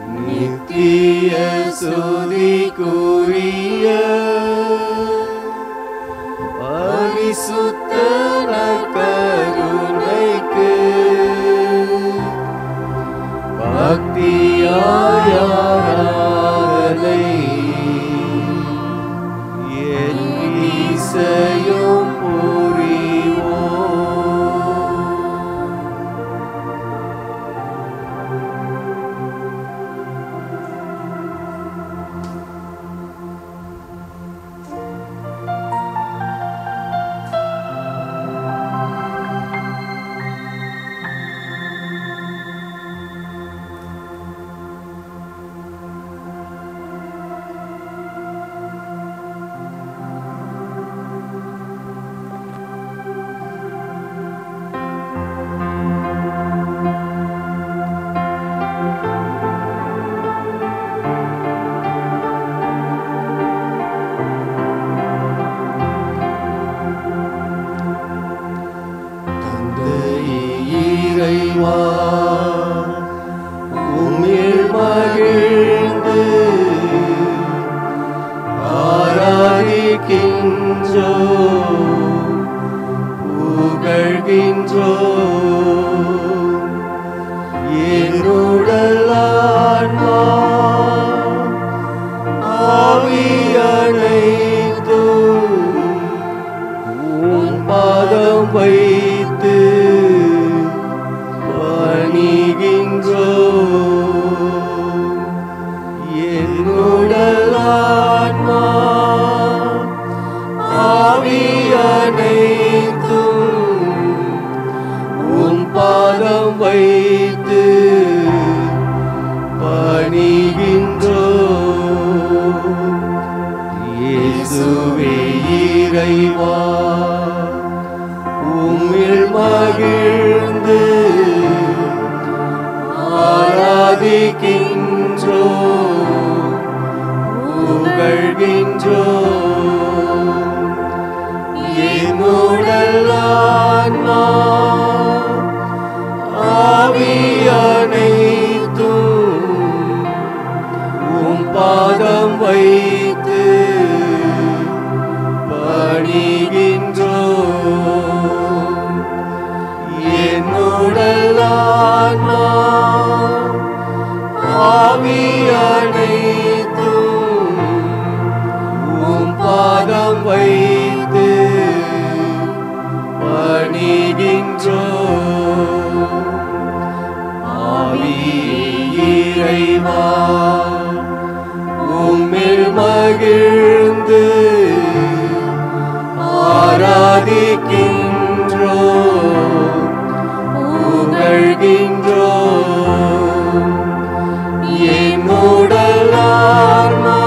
நித்திய சுதிக்குரிய பரிசுத்த நற்கருணைக்கு பக்தியாயாராதனை என் இசையும் புரிவோம் தந்தையே இறைவா உம்மில் மகிழ்ந்து ஆராதிக்கின்றோ புகழ்கின்றோ என்னுடல் ஆன்மா ஆவியனைத்தும் உன் பாதம் வைத்து பணிகின்றோ என்னுடல் ஆன்மா ஆவியனைத்தும் உன் பாதம் வைத்து பணிகின்றோ இயேசுவே இறைவா உம்மில் மகிழ்ந்து ஆராதிக்கின்றோ புகழ்கின்றோ என்னுடல் ஆன்மா ஆவியனைத்தும் உம் பாதம் வைத்து பணிகின்றோ என்னுடல் ஆன்மா ஆவியனைத்தும் உம் பாதம் வைத்து பணிகின்றோ ஆவியே இறைவா உம்மில் மகிழ்ந்து ஆராதிக்கின்றோ புகழ்கின்றோ என்னுடல் ஆன்மா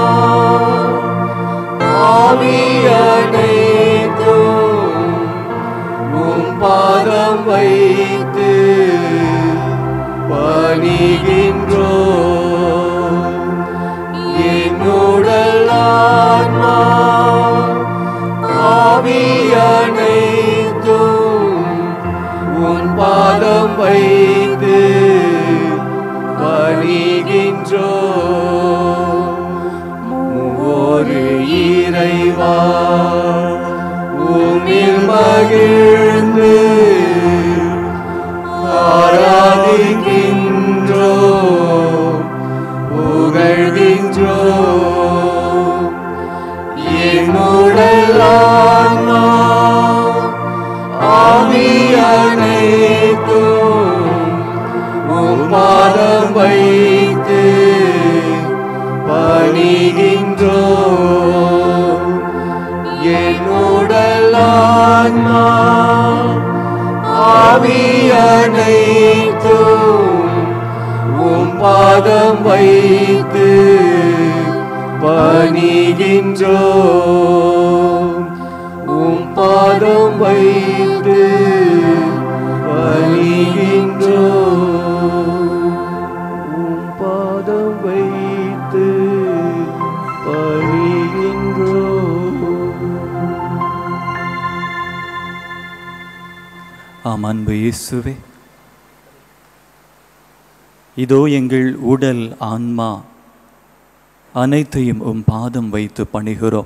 ஆவியனைத்தும் உம் பாதம் வைத்து பணிகின்றோ என்னுடல் ஆன்மா ஆவியனைத்தும் உன் பாதம் வைத்து பணிகின்றோ ஒரு இறைவா உமிழ் மகிழ்ந்து ஆராதிக்கின்றோ புகழ்கின்றோ என்னுடல் ஆன்மா ஆவியனைத்தும் உம் பாதம் வைத்து பணிகின்றோ என்னுடல் ஆன்மா ஆவியனைத்தும் உம் பாதம் வைத்து பணிகின்றோ உம் பாதம் வைத்து பணிகின்றோ உம் பாதம் வைத்து பணிகின்றோ ஆம் அன்பு இயேசுவே இதோ எங்கள் உடல் ஆன்மா அனைத்தையும் உம் பாதம் வைத்து பணிகிறோம்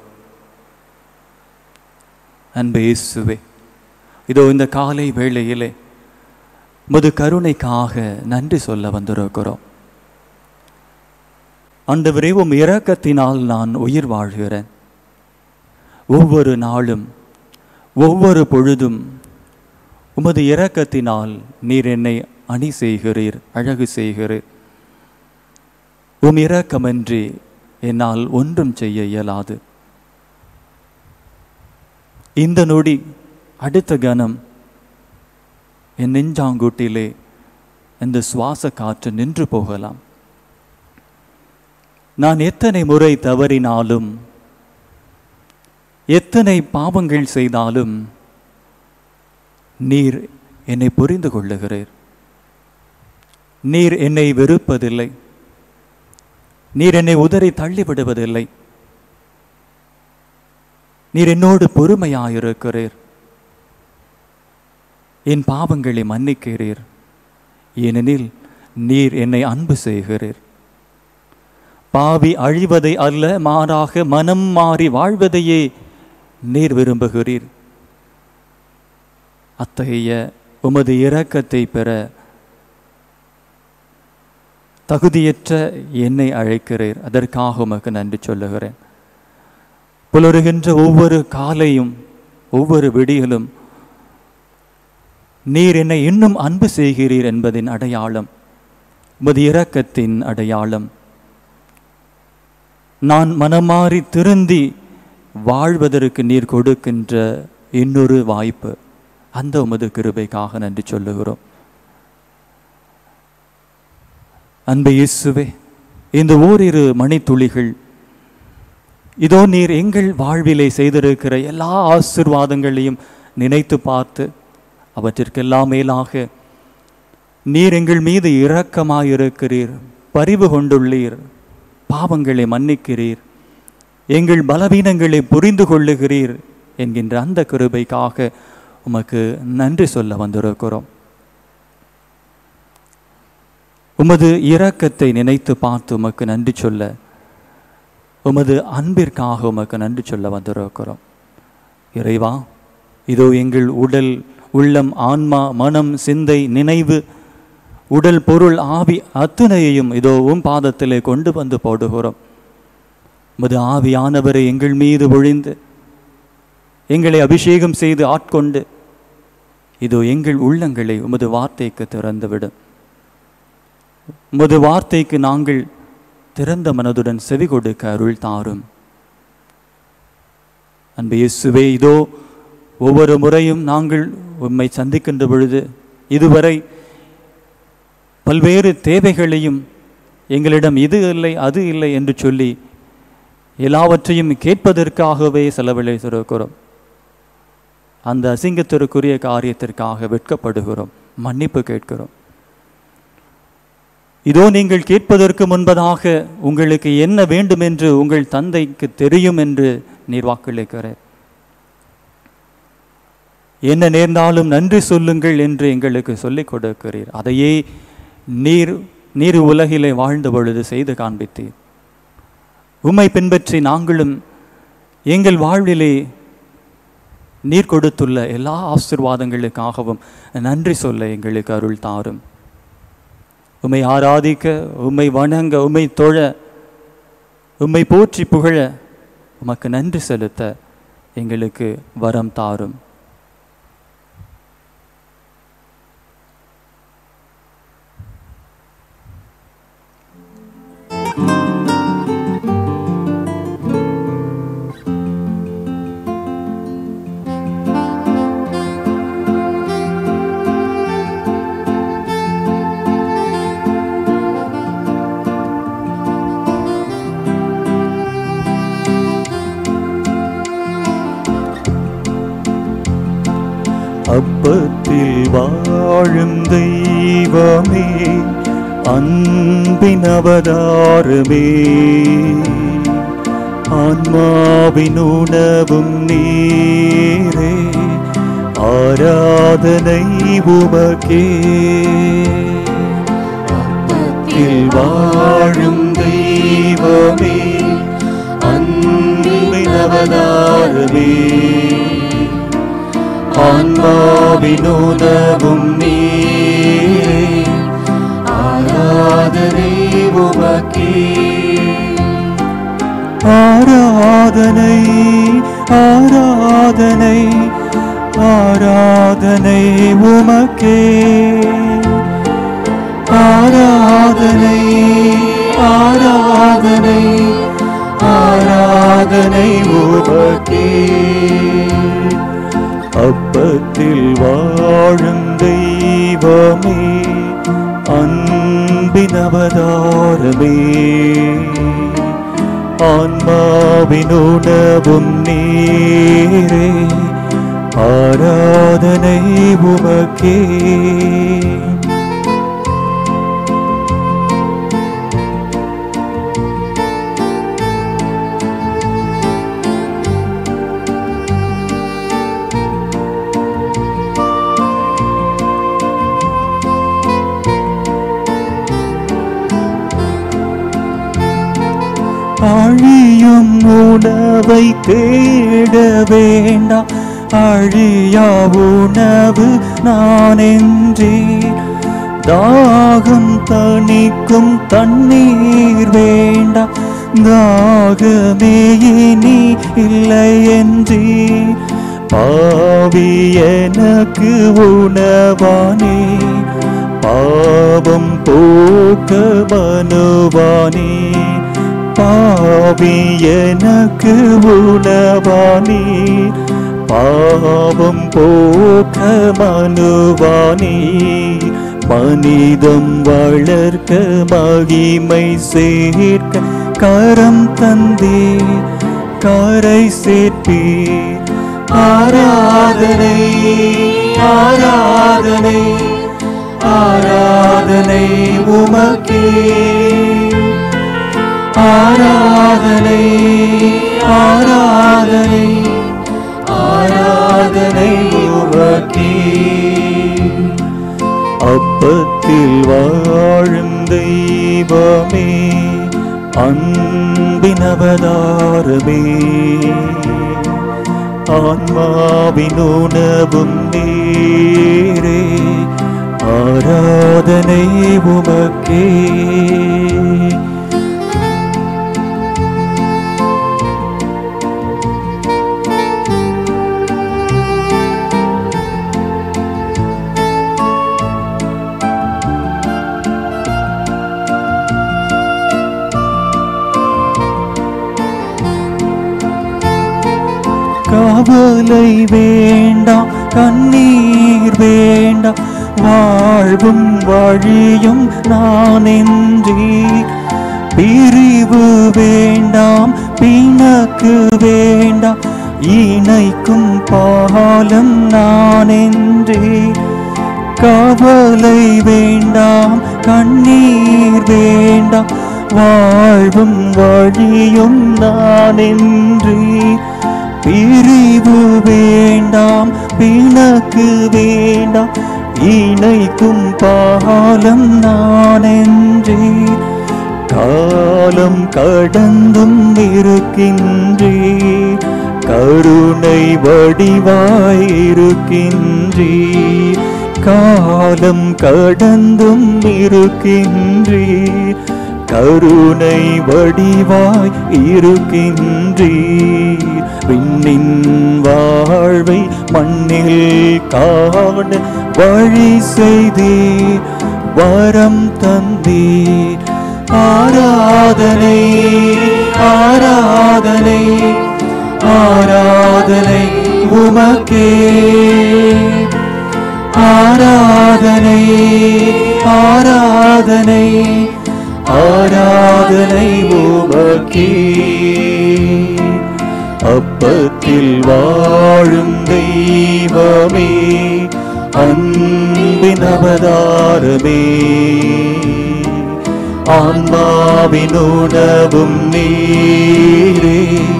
அன்பு இயேசுவே இதோ இந்த காலை வேளையிலே முது கருணைக்காக நன்றி சொல்ல வந்திருக்கிறோம் ஆண்டவரே உம் இரக்கத்தினால் நான் உயிர் வாழ்கிறேன் ஒவ்வொரு நாளும் ஒவ்வொரு பொழுதும் உமது இரக்கத்தினால் நீர் என்னை அணி செய்கிறீர் அழகு செய்கிறீர் உம் இரக்கமின்றி என்னால் ஒன்றும் செய்ய இயலாது இந்த நொடி அடுத்த கணம் என் நெஞ்சாங்குட்டிலே இந்த சுவாச காற்று நின்று போகலாம் நான் எத்தனை முறை தவறினாலும் எத்தனை பாவங்கள் செய்தாலும் நீர் என்னை புரிந்து கொள்ளுகிறீர் நீர் என்னை வெறுப்பதில்லை நீர் என்னை உதறி தள்ளிவிடுவதில்லை நீர் என்னோடு பொறுமையாயிருக்கிறீர் என் பாவங்களை மன்னிக்கிறீர் ஏனெனில் நீர் என்னை அன்பு செய்கிறீர் பாவி அழிவதை அல்ல மாறாக மனம் மாறி வாழ்வதையே நீர் விரும்புகிறீர் அத்தகைய உமது இரக்கத்தை பெற தகுதியற்ற என்னை அழைக்கிறீர் அதற்காக உமக்கு நன்றி சொல்லுகிறேன் புலருகின்ற ஒவ்வொரு காலையும் ஒவ்வொரு விடியலும் நீர் என்னை இன்னும் அன்பு செய்கிறீர் என்பதின் அடையாளம் உமது இரக்கத்தின் அடையாளம் நான் மனமாறி திருந்தி வாழ்வதற்கு நீர் கொடுக்கின்ற இன்னொரு வாய்ப்பு அந்த உமது கிருபைக்காக நன்றி சொல்லுகிறோம் அன்பு இயேசுவே இந்த ஓரிரு மணித்துளிகள் இதோ நீர் எங்கள் வாழ்விலே செய்திருக்கிற எல்லா ஆசிர்வாதங்களையும் நினைத்து பார்த்து அவற்றிற்கெல்லாம் மேலாக நீர் எங்கள் மீது இரக்கமாயிருக்கிறீர் பரிவு கொண்டுள்ளீர் பாவங்களை மன்னிக்கிறீர் எங்கள் பலவீனங்களை புரிந்து கொள்ளுகிறீர் என்கின்ற அந்த கிருபைக்காக உமக்கு நன்றி சொல்ல வந்திருக்கிறோம் உமது இரக்கத்தை நினைத்து பார்த்து உமக்கு நன்றி சொல்ல உமது அன்பிற்காக உமக்கு நன்றி சொல்ல வந்திருக்கிறோம் இறைவா இதோ எங்கள் உடல் உள்ளம் ஆன்மா மனம் சிந்தை நினைவு உடல் பொருள் ஆவி அத்தனையையும் இதோ உம் பாதத்திலே கொண்டு வந்து போடுகிறோம் உமது ஆவியானவரை எங்கள் மீது ஒழிந்து எங்களை அபிஷேகம் செய்து ஆட்கொண்டு இதோ எங்கள் உள்ளங்களை உமது வார்த்தைக்கு திறந்துவிடும் உமது வார்த்தைக்கு நாங்கள் திறந்த மனதுடன் செவி கொடுக்க அருள் தாரும் அன்பு இயேசுவே இதோ ஒவ்வொரு முறையும் நாங்கள் உம்மை சந்திக்கின்ற பொழுது இதுவரை பல்வேறு தேவைகளையும் எங்களிடம் இது இல்லை அது இல்லை என்று சொல்லி எல்லாவற்றையும் கேட்பதற்காகவே செலவழித்திருக்கிறோம் அந்த அசிங்கத்திற்குரிய காரியத்திற்காக வெட்கப்படுகிறோம் மன்னிப்பு கேட்கிறோம் இதோ நீங்கள் கேட்பதற்கு முன்பதாக உங்களுக்கு என்ன வேண்டும் என்று உங்கள் தந்தைக்கு தெரியும் என்று நீர் வாக்களிக்கிறார் என்ன நேர்ந்தாலும் நன்றி சொல்லுங்கள் என்று எங்களுக்கு சொல்லிக் கொடுக்கிறீர் அதையே நீர் நீர் உலகிலே வாழ்ந்த பொழுது செய்து காண்பித்தீர் உம்மை பின்பற்றி நாங்களும் எங்கள் வாழ்விலே நீர் கொடுத்துள்ள எல்லா ஆசிர்வாதங்களுக்காகவும் நன்றி சொல்ல எங்களுக்கு அருள் தாரும் உம்மை ஆராதிக்க உம்மை வணங்க உம்மை தொழ உம்மை போற்றி புகழ உமக்கு நன்றி செலுத்த எங்களுக்கு வரம் தாரும் அப்பத்தில் வாழும் தெய்வமே அன்பின் அவதாரமே ஆன்மாவின் உணவும் நீரே ஆராதனை உமக்கே அப்பத்தில் வாழும் தெய்வமே அன்பின் அவதாரமே ஆன்மாவினுதவும் நீரே ஆராதனை உமக்கே ஆராதனை ஆராதனை ஆராதனை உமக்கே ஆராதனை ஆராதனை ஆராதனை உமக்கே அப்பத்தில் வாழும் தெய்வமே அன்பின் அவதாரமே ஆன்மாவினுணவும் நீரே ஆராதனை உமக்கே அழியும் உணவை தேட வேண்டாம் அழியா உணவு நான் என்றே தாகம் தணிக்கும் தண்ணீர் வேண்டாம் தாகமே இனி இல்லை என்றே பாவி எனக்கு உணவானே பாவம் போக்க மனுவானே பாவி எனக்கு உணவானி பாவம் போக்க மனுவானி மனிதம் வளர்க்க மகிமை சேர்க்க கரம் தந்தே கரை சேர்ப்பே ஆராதனை ஆராதனை ஆராதனை உமக்கே ஆராதனை ஆராதனை ஆராதனை உமக்கே அப்பத்தில் வாழும் தெய்வமே அன்பின் அவதாரமே ஆன்மாவின் உணவும் நீரே ஆராதனை உமக்கே கவலை வேண்டாம் கண்ணீர் வேண்டாம் வாழ்வும் வழியும் நான் என்றே பிரிவு வேண்டாம் பிணக்கு வேண்டாம் இணைக்கும் பாலம் நான் என்றே கவலை வேண்டாம் கண்ணீர் வேண்டாம் வாழ்வும் வழியும் நான் என்றே பிரிவு வேண்டாம் பிணக்கு வேண்டாம் இணைக்கும் பாலம் நான் என்றே காலம் கடந்தும் இருக்கின்றே கருணை வடிவாய் இருக்கின்றே காலம் கடந்தும் இருக்கின்றே கருணை வடிவாய் இருக்கின்றீர் விண்ணின் வாழ்வை மண்ணில் காண வழி செய்தீர் வரம் தந்தீர் ஆராதனை ஆராதனை ஆராதனை உமக்கே ஆராதனை ஆராதனை ஆராதனை உமக்கே அப்பத்தில் வாழும் தெய்வமே அன்பின் அவதாரமே ஆன்மாவின் உணவும் நீரே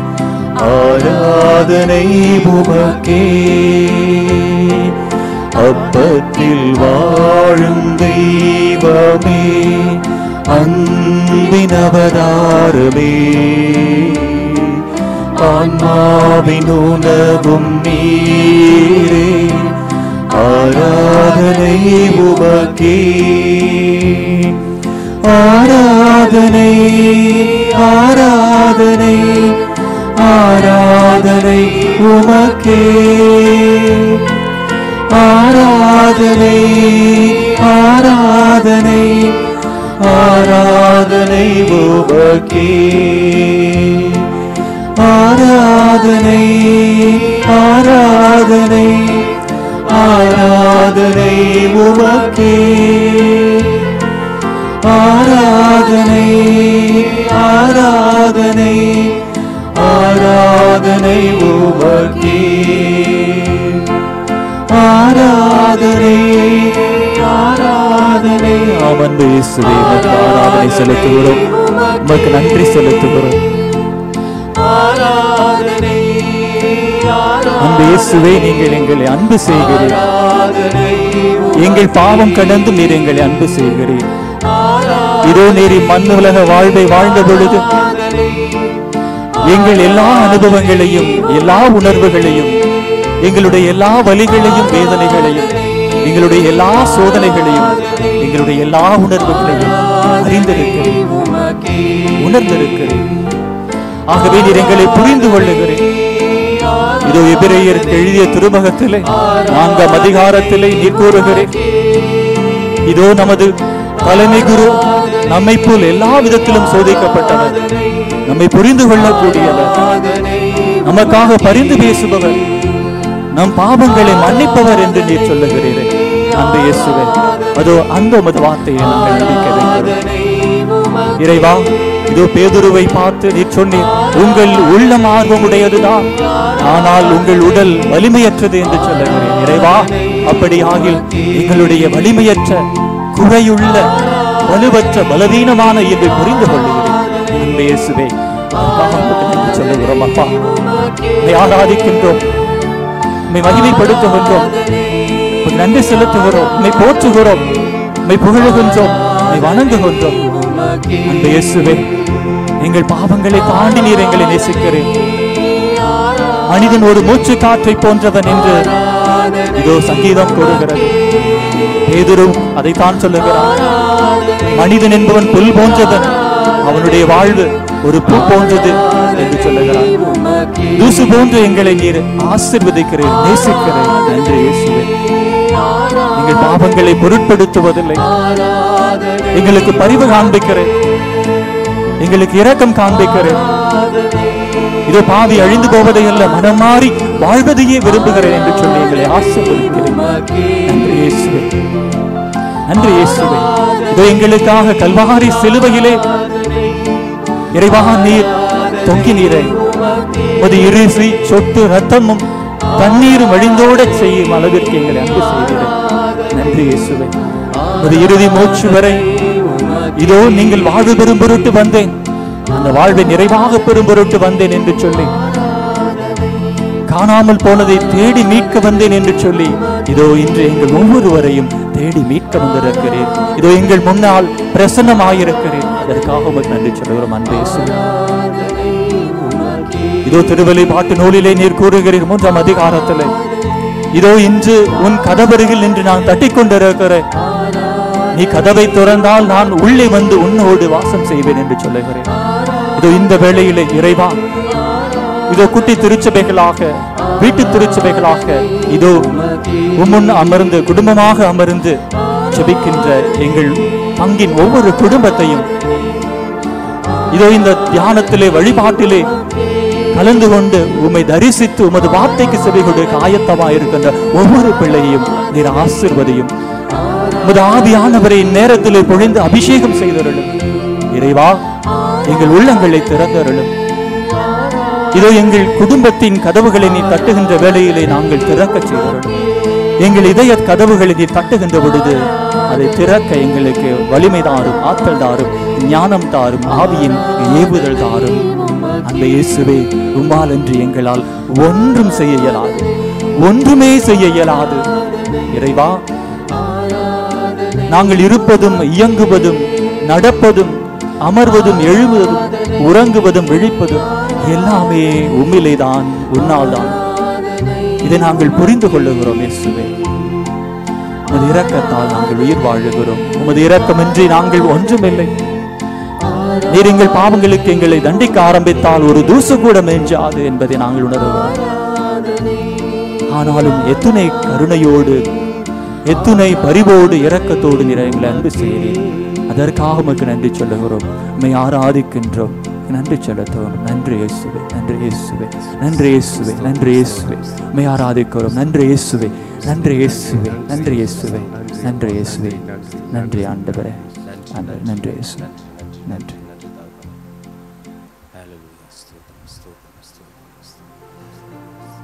ஆராதனை உமக்கே அப்பத்தில் வாழும் தெய்வமே அன்பின் அவதாரமே ஆன்மாவின் உணவும் நீரே ஆராதனை உமக்கே ஆராதனை ஆராதனை ஆராதனை உமக்கே ஆராதனை ஆராதனை ஆராதனை உமக்கே ஆராதனை ஆராதனை ஆராதனை உமக்கே ஆராதனை ஆராதனை ஆராதனை உமக்கே ஆராதனை ஆராதனை அவன் இயேசுவே உமக்கு ஆராதனை செலுத்துகிறோம் உமக்கு நன்றி செலுத்துகிறோம் ஆராதனை அந்த இயேசுவே நீங்கள் எங்களை அன்பு செய்கிறீர் எங்கள் பாவம் கடந்து நீர் எங்களை அன்பு செய்கிறீர் இதோ நீர் மண்ணுலக வாழ்வை வாழ்ந்த பொழுது எங்கள் எல்லா அனுபவங்களையும் எல்லா உணர்வுகளையும் எங்களுடைய எல்லா வலிகளையும் வேதனைகளையும் எங்களுடைய எல்லா சோதனைகளையும் எங்களுடைய எல்லா உணர்வுகளையும் அறிந்திருக்கிறேன் உணர்ந்திருக்கிறேன் ஆகவே நீர் எங்களை புரிந்து கொள்ளுகிறேன் இதோ எபிரேயருக்கு எழுதிய திருமகத்திலே நான்காம் அதிகாரத்திலே நீர் கூறுகிறேன் இதோ நமது தலைமை குரு நம்மை போல் எல்லா விதத்திலும் சோதிக்கப்பட்டவர் நம்மை புரிந்து கொள்ளக்கூடியவர் நமக்காக பரிந்து பேசுபவர் நம் பாவங்களை மன்னிப்பவர் என்று நீர் சொல்லுகிறீரே அன்பு இயேசுவே அதோ அந்த உமது வார்த்தையை நாங்கள் நம்பிக்கை வைக்கிறோம் இறைவா இதோ பேதுருவை பார்த்து நீர் சொன்னீர் உங்கள் உள்ளம் ஆர்வமுடையதுதான் ஆனால் உங்கள் உடல் வலிமையற்றது என்று சொல்லுகிறேன் இறைவா அப்படி ஆகில் எங்களுடைய வலிமையற்ற குறையுள்ள வலுவற்ற பலவீனமான இதை புரிந்து கொள்ளுகிறேன் அன்பு இயேசுவே அதற்காக உமக்கு நன்றி சொல்லுகிறோம் அப்பா உம்மை ஆராதிக்கின்றோம் உம்மை மகிமைப்படுத்துகின்றோம் உமக்கு நன்றி செலுத்துகிறோம் உம்மை போற்றுகிறோம் உம்மை புகழுகின்றோம் உம்மை வணங்குகின்றோம் அன்பு இயேசுவே எங்கள் பாவங்களை தாண்டி நீர் எங்களை நேசிக்கிறேன் மனிதன் ஒரு மூச்சு காற்றை போன்றவன் என்று இதோ சங்கீதம் கூறுகிறது பேதுரு அதைத்தான் சொல்லுகிறான் மனிதன் என்பவன் புல் போன்றவன் அவனுடைய வாழ்வு ஒரு பூ போன்றது என்று சொல்லுகிறான் தூசு போன்று எங்களை நீர் ஆசிர்வதிக்கிறேன் நேசிக்கிறேன் நன்றி இயேசுவே எங்கள் பாவங்களை பொருட்படுத்துவதில்லை எங்களுக்கு பரிவு காண்பிக்கிறேன் எங்களுக்கு இரக்கம் காண்பிக்கிறேன் இதோ பாவி அழிந்து போவதை அல்ல மனம் மாறி வாழ்வதையே விரும்புகிறேன் என்று சொல்லி எங்களை ஆசீர்வதிக்கிறேன் நன்றி இயேசுவே நன்றி இயேசுவே இதோ எங்களுக்காக கல்வாரி சிலுவையிலே இறைவா நீர் தொங்கி நீரை ஒரு இருசி சொட்டு ரத்தமும் தண்ணீரும் வழிந்தோட செய்யும் அளவிற்கு எங்களை அன்பு செய்கிறேன் நன்றி இயேசுவே ஒரு இறுதி மூச்சு வரை இதோ நீங்கள் வாழ்வு பெறும் பொருட்டு வந்தேன் அந்த வாழ்வை நிறைவாக பெறும் பொருட்டு வந்தேன் என்று சொல்லி காணாமல் போனதை தேடி மீட்க வந்தேன் என்று சொல்லி இதோ இன்று எங்கள் ஒவ்வொருவரையும் தேடி மீட்க வந்திருக்கிறேன் இதோ எங்கள் முன்னால் பிரசன்னமாயிருக்கிறேன் அதற்காக உமக்கு நன்றி சொல்கிறோம் அன்பே இயேசுவே. இதோ திருவலை பாட்டு நூலிலே நீர் கூறுகிறீர் மூன்றாம் அதிகாரத்திலே இதோ இன்று உன் கதவருகில் நின்று நான் தட்டிக் கொண்டிருக்கிறேன் நீ கதவை திறந்தால் நான் உள்ளே வந்து உன்னோடு வாசம் செய்வேன் என்று சொல்லுகிறேன் இதோ இந்த வேளையிலே இறைவா இதோ குட்டி திருச்சபைகளாக வீட்டு திருச்சபைகளாக இதோ உம்முன் அமர்ந்து குடும்பமாக அமர்ந்து ஜெபிக்கின்ற எங்கள் பங்கின் ஒவ்வொரு குடும்பத்தையும் இதோ இந்த தியானத்திலே வழிபாட்டிலே கலந்து கொண்டு உம்மை தரிசித்து உமது வார்த்தைக்கு செவி கொடுக்க ஆயத்தமா இருக்கின்ற ஒவ்வொரு பிள்ளையையும் நீர் ஆசிர்வதையும் உமது ஆவியானவரை இந்நேரத்திலே பொழிந்து அபிஷேகம் செய்தருளும் இறைவா எங்கள் உள்ளங்களை திறந்தருளும் இதோ எங்கள் குடும்பத்தின் கதவுகளை நீ தட்டுகின்ற வேளையிலே நாங்கள் திறக்கச் செய்தருளும் எங்கள் இதய கதவுகளை நீ தட்டுகின்ற பொழுது அதை திறக்க எங்களுக்கு வலிமை தாரும் ஆற்றல் தாரும் ஞானம் தாரும் ஆவியின் ஏவுதல் தாரும் அந்த இயேசுவே உம்மால் என்று எங்களால் ஒன்றும் செய்ய இயலாது ஒன்றுமே செய்ய இயலாது இறைவா நாங்கள் இருப்பதும் இயங்குவதும் நடப்பதும் அமர்வதும் எழுவதும் உறங்குவதும் விழிப்பதும் எல்லாமே உம்மிலேதான் உன்னால்தான் இதை நாங்கள் புரிந்து கொள்ளுகிறோம் இயேசுவே உமது இரக்கத்தால் நாங்கள் உயிர் வாழுகிறோம் உமது இரக்கமின்றி நாங்கள் ஒன்றுமில்லை நீர் எங்கள் பாவங்களுக்கு எங்களை தண்டிக்க ஆரம்பித்தால் ஒரு தூசு கூட மெஞ்சாது என்பதை நாங்கள் உணர்கிறோம் ஆனாலும் எத்துணை கருணையோடு எத்துணை பரிவோடு இரக்கத்தோடு நீர் எங்களை அன்பு செய்கிறீர் அதற்காக உமக்கு நன்றி சொல்லுகிறோம் உண்மை ஆராதிக்கின்றோம் நன்றி செலுத்துவோம் நன்றி இயேசுவே நன்றி இயேசுவே நன்றி இயேசுவே நன்றி இயேசுவே உண்மை ஆராதிக்கிறோம் நன்றி இயேசுவே நன்றி இயேசுவே நன்றி இயேசுவே நன்றி இயேசுவே நன்றி ஆண்டவரே ஆண்டவரே, நன்றி இயேசுவே நன்றி Hallelujah. ஸ்தோத்திரம், ஸ்தோத்திரம், ஸ்தோத்திரம், ஸ்தோத்திரம்.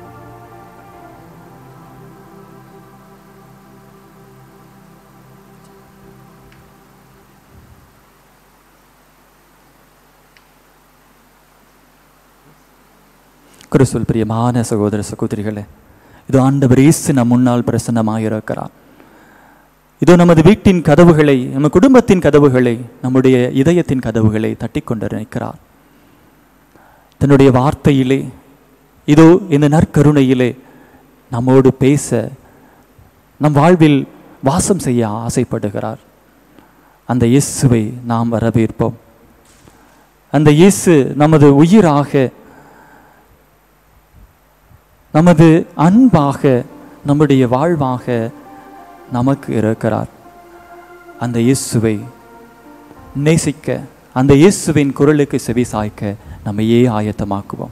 கிறிஸ்துவில் பிரியமான சகோதர சகோதரிகளே இது ஆண்டவர் இயேசு நம் முன்னால் பிரசன்னமாயிருக்கிறார் இதோ நமது வீட்டின் கதவுகளை நம்ம குடும்பத்தின் கதவுகளை நம்முடைய இதயத்தின் கதவுகளை தட்டி கொண்டு நிற்கிறார் தன்னுடைய வார்த்தையிலே இதோ இந்த நற்கருணையிலே நம்மோடு பேச நம் வாழ்வில் வாசம் செய்ய ஆசைப்படுகிறார் அந்த இயேசுவை நாம் வரவேற்போம் அந்த இயேசு நமது உயிராக நமது அன்பாக நம்முடைய வாழ்வாக நமக்கு இருக்கிறார் அந்த இயேசுவை நேசிக்க அந்த இயேசுவின் குரலுக்கு செவி சாய்க்க நம்மையே ஆயத்தமாக்குவோம்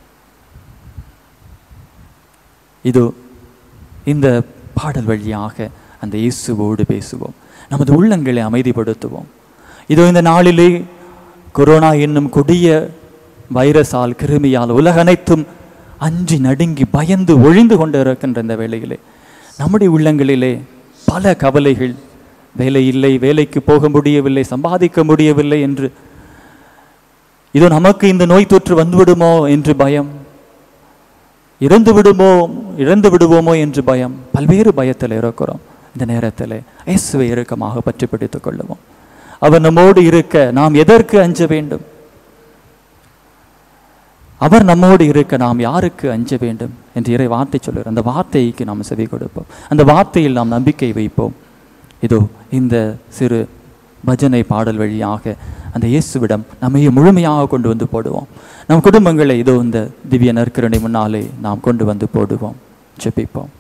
இதோ இந்த பாடல் வழியாக அந்த இயேசுவோடு பேசுவோம் நமது உள்ளங்களை அமைதிப்படுத்துவோம் இதோ இந்த நாளிலே கொரோனா என்னும் கொடிய வைரஸால் கிருமியால் உலக அனைத்தும் அஞ்சி நடுங்கி பயந்து ஒழிந்து கொண்டு இருக்கின்ற இந்த வேளையிலே நம்முடைய உள்ளங்களிலே பல கவலைகள் வேலை இல்லை வேலைக்கு போக முடியவில்லை சம்பாதிக்க முடியவில்லை என்று இதோ நமக்கு இந்த நோய் தொற்று வந்துவிடுமோ என்று பயம் இறந்து விடுமோ இழந்து விடுவோமோ என்று பயம் பல்வேறு பயத்தில் இருக்கிறோம் இந்த நேரத்தில் இயேசுவை இறுக்கமாக பற்றி பிடித்துக் கொள்ளுவோம் அவர் நம்மோடு இருக்க நாம் எதற்கு அஞ்ச வேண்டும் அவர் நம்மோடு இருக்க நாம் யாருக்கு அஞ்ச வேண்டும் என்று இறை வார்த்தை சொல்லுகிறார் அந்த வார்த்தைக்கு நாம் செவி கொடுப்போம் அந்த வார்த்தையில் நாம் நம்பிக்கை வைப்போம் இதோ இந்த சிறு பஜனை பாடல் வழியாக அந்த இயேசுவிடம் நம்மையே முழுமையாக கொண்டு வந்து போடுவோம் நம் குடும்பங்களை இதோ இந்த திவ்ய நற்கருணை முன்னாலே நாம் கொண்டு வந்து போடுவோம் ஜெபிப்போம்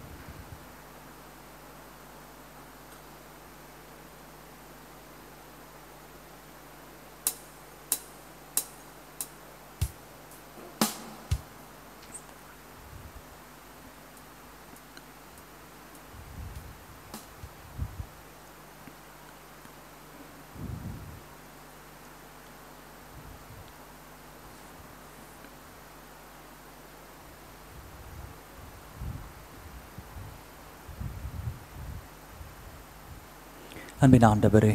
அன்பின் ஆண்டவரே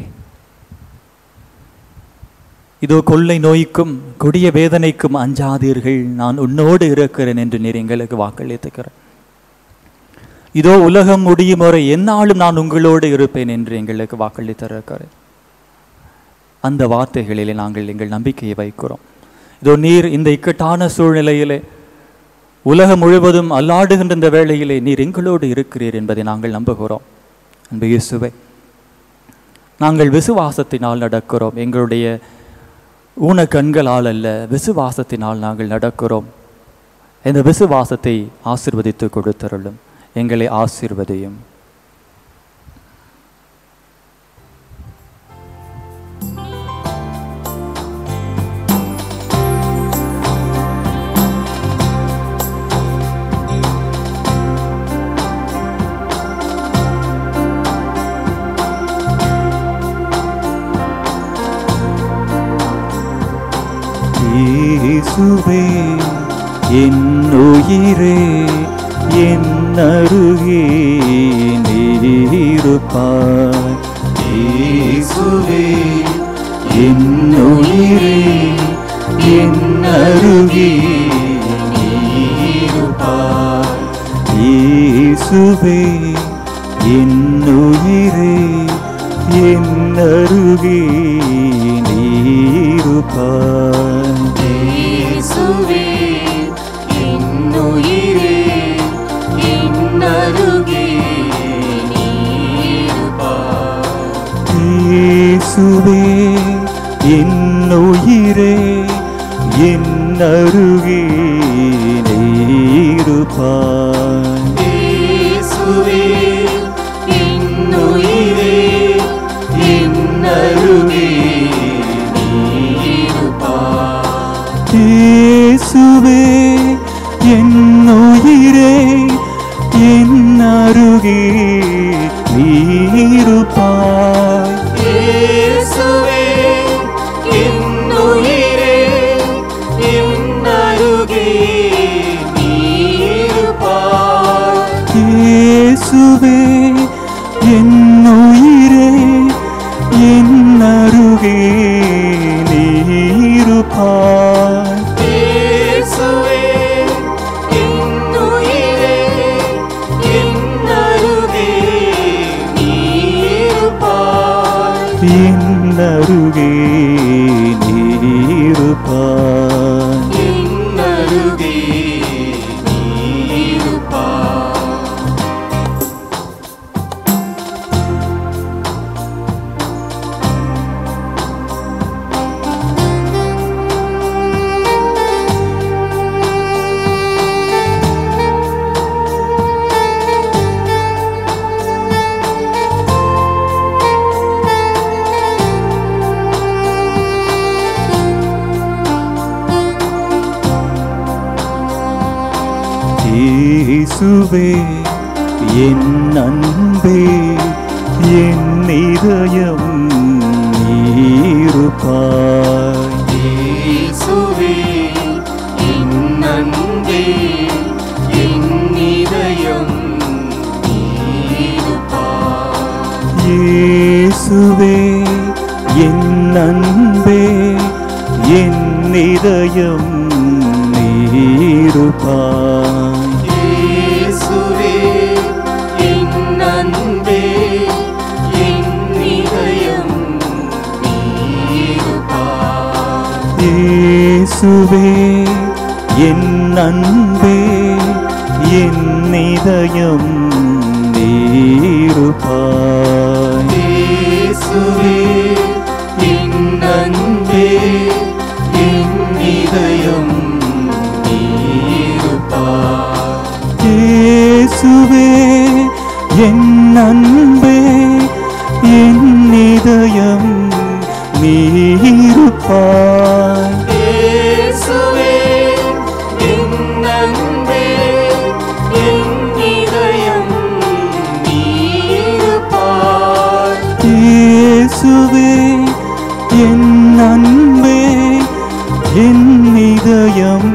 இதோ கொள்ளை நோய்க்கும் கொடிய வேதனைக்கும் அஞ்சாதீர்கள் நான் உன்னோடு இருக்கிறேன் என்று நீர் எங்களுக்கு வாக்களித்துக்கிறேன் இதோ உலகம் முடியும் வரை எந்நாளும் நான் உங்களோடு இருப்பேன் என்று எங்களுக்கு வாக்களித்திருக்கிறேன் அந்த வார்த்தைகளிலே நாங்கள் எங்கள் நம்பிக்கையை வைக்கிறோம் இதோ நீர் இந்த இக்கட்டான சூழ்நிலையிலே உலகம் முழுவதும் அல்லாடுகின்ற இந்த வேளையிலே நீர் எங்களோடு இருக்கிறீர் என்பதை நாங்கள் நம்புகிறோம் அன்பு இயேசுவே நாங்கள் விசுவாசத்தினால் நடக்கிறோம் எங்களுடைய ஊன கண்களால் அல்ல விசுவாசத்தினால் நாங்கள் நடக்கிறோம் இந்த விசுவாசத்தை ஆசிர்வதித்து கொடுத்தருளும் எங்களை ஆசிர்வதையும் இயேசுவே என் உயிரே என் அருகே நீருப்பாய் இயேசுவே என் உயிரே என் அருகே நீருப்பாய் இயேசுவே என் உயிரே என் அருகே நீருப்பாய் இயேசுவே என்னுயிரே என்னருகே நீருப்பாய் இயேசுவே என் உயிரே என் அருகே நீருப்பாய் இயேசுவே என்னுயிரே என்னருகே நீருப்பாய் இயேசுவே என் உயிரே என் அருகே நீருப்பாய் இயேசுவே என்னுயிரே என்னருகே நீருப்பாய் இயேசுவே என் உயிரே என் அருகே நீருப்பாய் இயேசுவே என்னுயிரே என்னருகே நீருப்பாய் என் அருகே நீருப்பாய் என்னருகே நீருப்பாய் இயேசுவே என் அன்பே என் இதயம் நீருப்பாய் இயேசுவே என் அன்பே என் இதயம் நீருப்பாய் இயேசுவே என் அன்பே என் இதயம் நீருப்பாய் இயேசுவே என் அன்பே என் இதயம் நீருப்பாய் இயேசுவே என் அன்பே என் இதயம் நீருப்பாய் இயேசுவே என் அன்பே என் இதயம் நீருப்பாய் இயேசுவே என் அன்பே என் இதயம் நீருப்பாய் இயேசுவே என் அன்பே என் இதயம் நீருப்பாய் இயேசுவே என் அன்பே என் இதயம்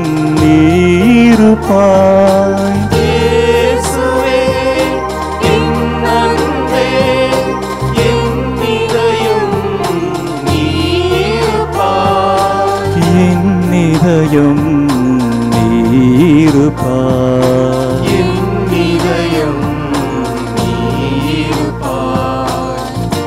நீருப்பாய் இயேசுவே என் அன்பே என் இதயம் நீருப்பாய் என் இதயம் நீருப்பாய் என் இதயம் நீருப்பாய்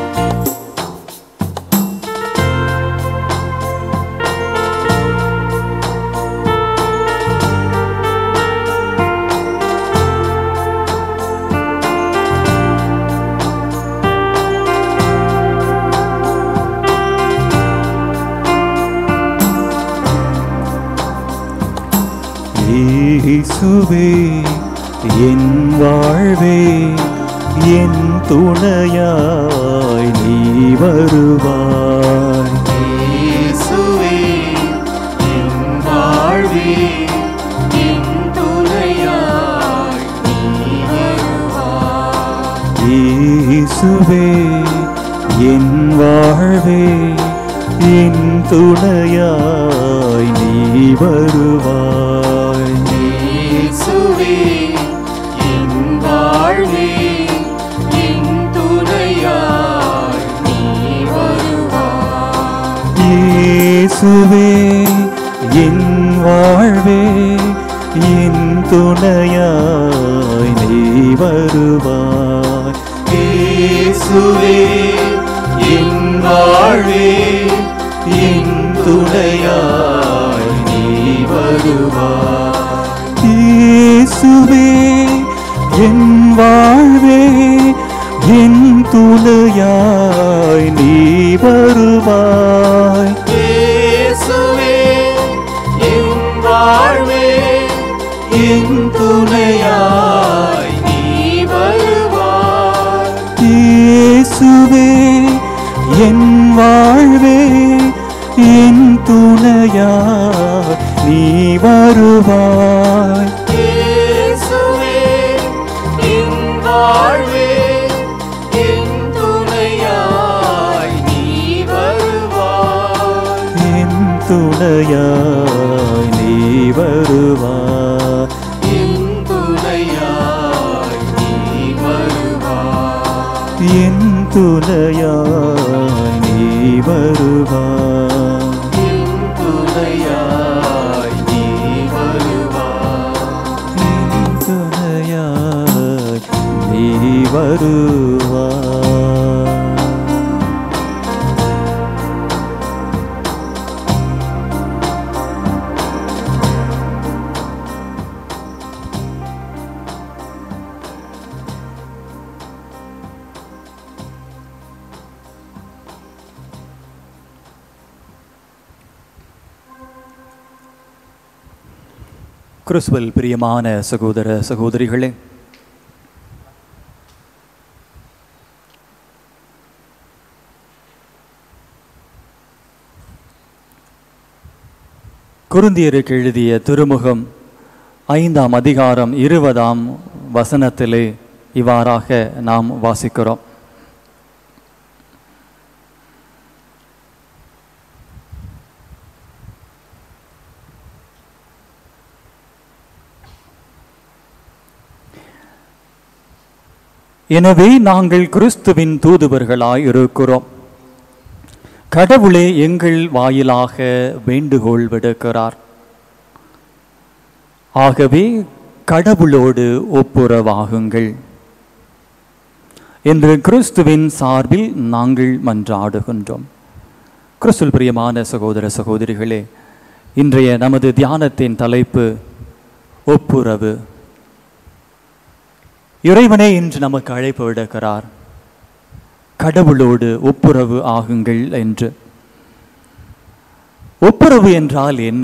இயேசுவே என் வாழ்வே என் துணையாய் நீ வருவாய் இயேசுவே என் வாழ்வே என் துணையாய் நீ வருவாய் இயேசுவே என் வாழ்வே என் துணையாய் நீ வருவாய் இயேசுவே என் வாழ்வே என் துணையாய் நீ வருவாய் இயேசுவே என் வாழ்வே என் துணையாய் நீ வருவாய் இயேசுவே வாழ்வே என் துணையாய் நீ வருவாய் இயேசுவே என் வாழ்வே என் துணையாய் நீ வருவாய் இயேசுவே என் வாழ்வே என் துணையாய் நீ வருவாய் இயேசுவே என் வாழ்வே என் துணையாய் நீ வருவாய் இயேசுவே என் வாழ்வே என் துணையாய் நீ வருவாய் என் துணையாய் நீ வருவாய் என் துணையாய் நீ வருவாய் என் துணையாய் நீ வருவாய் என் துணையாய் நீ வருவாய் என் துணையாய் நீ வருவாய் கிறிஸ்துவல் பிரியமான சகோதர சகோதரிகளே குருந்தியருக்கு எழுதிய திருமுகம் ஐந்தாம் அதிகாரம் இருபதாம் வசனத்திலே இவ்வாறாக நாம் வாசிக்கிறோம் எனவே நாங்கள் கிறிஸ்துவின் தூதுவர்களாய் இருக்கிறோம் கடவுளே எங்கள் வாயிலாக வேண்டுகோள் விடுக்கிறார் ஆகவே கடவுளோடு ஒப்புரவாகுங்கள் என்று கிறிஸ்துவின் சார்பில் நாங்கள் மன்றாடுகின்றோம் கிறிஸ்துவில் பிரியமான சகோதர சகோதரிகளே இன்றைய நமது தியானத்தின் தலைப்பு ஒப்புரவு இறைவனே இன்று நமக்கு அழைப்பு விடுக்கிறார் கடவுளோடு ஒப்புரவு ஆகுங்கள் என்று ஒப்புரவு என்றால் என்ன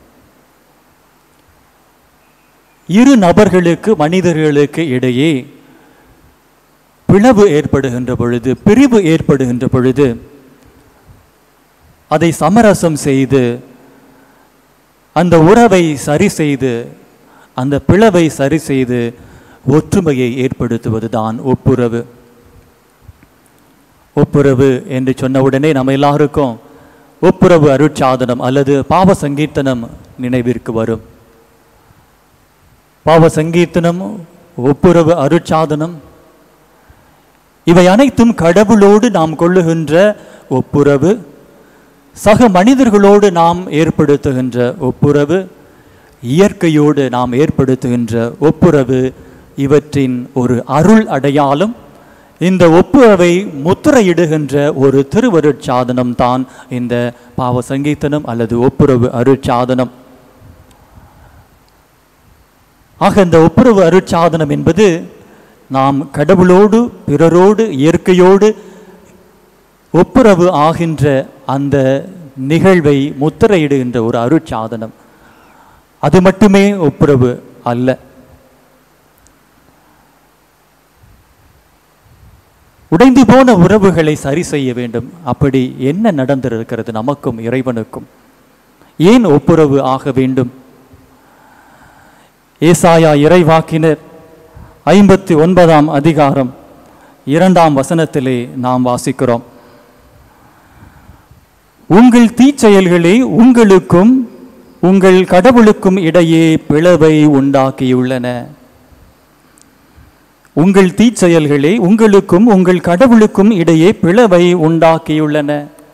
இரு நபர்களுக்கு மனிதர்களுக்கு இடையே பிளவு ஏற்படுகின்ற பொழுது பிரிவு ஏற்படுகின்ற பொழுது அதை சமரசம் செய்து அந்த உறவை சரி செய்து அந்த பிளவை சரி செய்து ஒற்றுமையை ஏற்படுத்துவதுதான் ஒப்புரவு ஒப்புரவு என்று சொன்னவுடனே நம்ம எல்லாருக்கும் ஒப்புரவு அருட்சாதனம் அல்லது பாவ சங்கீர்த்தனம் நினைவிற்கு வரும் பாவ சங்கீர்த்தனம் ஒப்புரவு அருட்சாதனம் இவை அனைத்தும் கடவுளோடு நாம் கொள்ளுகின்ற ஒப்புரவு சக மனிதர்களோடு நாம் ஏற்படுத்துகின்ற ஒப்புரவு இயற்கையோடு நாம் ஏற்படுத்துகின்ற ஒப்புரவு இவற்றின் ஒரு அருள் அடையாளம் இந்த ஒப்புரவை முத்திரையிடுகின்ற ஒரு திருவருட்சாதனம் தான் இந்த பாவ சங்கீதனம் அல்லது ஒப்புரவு அருட்சாதனம் ஆக இந்த ஒப்புரவு அருட்சாதனம் என்பது நாம் கடவுளோடு பிறரோடு இயற்கையோடு ஒப்புரவு ஆகின்ற அந்த நிகழ்வை முத்திரையிடுகின்ற ஒரு அருட்சாதனம் அது மட்டுமே ஒப்புரவு அல்ல உடைந்து போன உறவுகளை சரி செய்ய வேண்டும் அப்படி என்ன நடந்திருக்கிறது நமக்கும் இறைவனுக்கும் ஏன் ஒப்புரவு ஆக வேண்டும் ஏசாயா இறைவாக்கினர் ஐம்பத்தி ஒன்பதாம் அதிகாரம் இரண்டாம் வசனத்திலே நாம் வாசிக்கிறோம் உங்கள் தீச்செயல்களே உங்களுக்கும் உங்கள் கடவுளுக்கும் இடையே பிளவை உண்டாக்கியுள்ளன உங்கள் தீச்செயல்களே உங்களுக்கும் உங்கள் கடவுளுக்கும் இடையே பிளவை உண்டாக்கியுள்ளன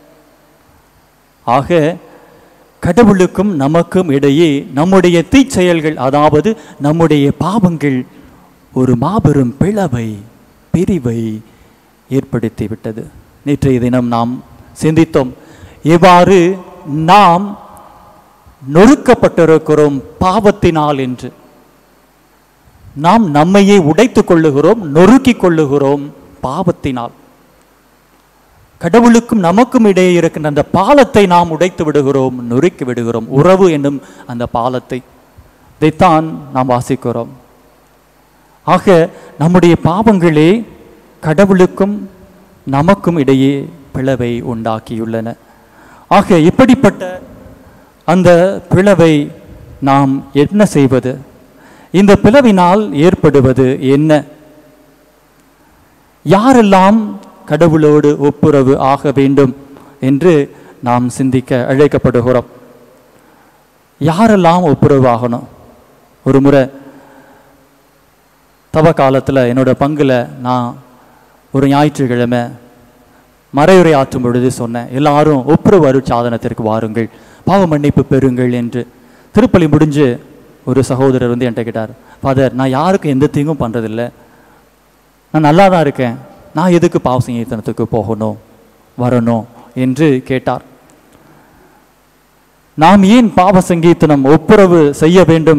ஆக கடவுளுக்கும் நமக்கும் இடையே நம்முடைய தீச்செயல்கள் அதாவது நம்முடைய பாவங்கள் ஒரு மாபெரும் பிளவை பிரிவை ஏற்படுத்திவிட்டது நேற்றைய தினம் நாம் சிந்தித்தோம் இவ்வாறு நாம் நொறுக்கப்பட்டிருக்கிறோம் பாவத்தினால் என்று நாம் நம்மையே உடைத்துக் கொள்ளுகிறோம் நொறுக்கிக் கொள்ளுகிறோம் பாவத்தினால் கடவுளுக்கும் நமக்கும் இடையே இருக்கின்ற அந்த பாலத்தை நாம் உடைத்து விடுகிறோம் நொறுக்கி விடுகிறோம் உறவு என்னும் அந்த பாலத்தை இதைத்தான் நாம் வாசிக்கிறோம் ஆக நம்முடைய பாவங்களே கடவுளுக்கும் நமக்கும் இடையே பிளவை உண்டாக்கியுள்ளன ஆக இப்படிப்பட்ட அந்த பிளவை நாம் என்ன செய்வது இந்த பிளவினால் ஏற்படுவது என்ன யாரெல்லாம் கடவுளோடு ஒப்புரவு ஆக வேண்டும் என்று நாம் சிந்திக்க அழைக்கப்படுகிறோம் யாரெல்லாம் ஒப்புரவு ஆகணும் ஒரு முறை தவ காலத்தில் என்னோட பங்கில் நான் ஒரு ஞாயிற்றுக்கிழமை மறையுரை ஆற்றும் பொழுது சொன்னேன் எல்லாரும் ஒப்புரவு அருட்சாதனத்திற்கு வாருங்கள் பாவ மன்னிப்பு பெறுங்கள் என்று திருப்பலி முடிஞ்சு ஒரு சகோதரர் வந்து என்கிட்ட கேட்டார் ஃபாதர் நான் யாருக்கும் எந்த தீங்கும் பண்ணுறதில்ல நான் நல்லா தான் இருக்கேன் நான் எதுக்கு பாவ சங்கீர்த்தனத்துக்கு போகணும் வரணும் என்று கேட்டார் நாம் ஏன் பாவ சங்கீர்த்தனம் ஒப்புரவு செய்ய வேண்டும்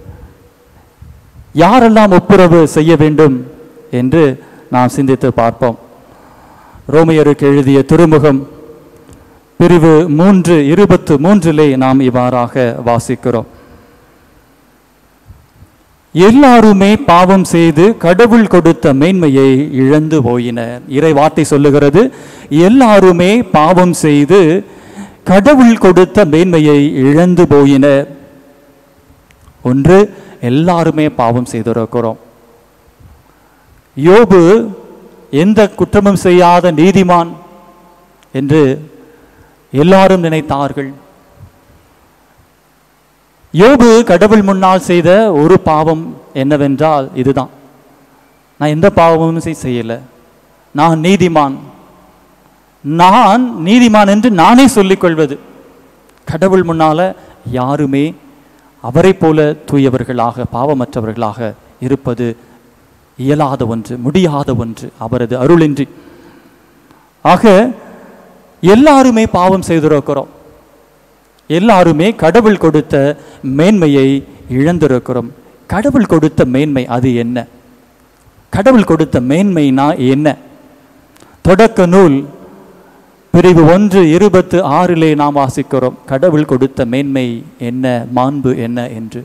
யாரெல்லாம் ஒப்புரவு செய்ய வேண்டும் என்று நாம் சிந்தித்து பார்ப்போம் ரோமையருக்கு எழுதிய திருமுகம் பிரிவு மூன்று இருபத்து மூன்றிலே நாம் இவ்வாறாக வாசிக்கிறோம் எல்லாருமே பாவம் செய்து கடவுள் கொடுத்த மேன்மையை இழந்து போயினர் இறை வார்த்தை சொல்லுகிறது எல்லாருமே பாவம் செய்து கடவுள் கொடுத்த மேன்மையை இழந்து போயினர் ஒன்று எல்லாருமே பாவம் செய்திருக்கிறோம் யோபு எந்த குற்றமும் செய்யாத நீதிமான் என்று எல்லாரும் நினைத்தார்கள் யோபு கடவுள் முன்னால் செய்த ஒரு பாவம் என்னவென்றால் இதுதான் நான் எந்த பாவமும் செய்- செய்யல நான் நீதிமான் நான் நீதிமான் என்று நானே சொல்லிக் கொள்வது கடவுள் முன்னால யாருமே அவரை போல தூயவர்களாக பாவமற்றவர்களாக இருப்பது இயலாத ஒன்று முடியாத ஒன்று அவரது அருளின்றி ஆக எல்லாருமே பாவம் செய்திருக்கிறோம் எல்லாருமே கடவுள் கொடுத்த மேன்மையை இழந்திருக்கிறோம் கடவுள் கொடுத்த மேன்மை அது என்ன கடவுள் கொடுத்த மேன்மைனா என்ன தொடக்க நூல் பிரிவு ஒன்று இருபத்து ஆறிலே நாம் வாசிக்கிறோம் கடவுள் கொடுத்த மேன்மை என்ன மாண்பு என்ன என்று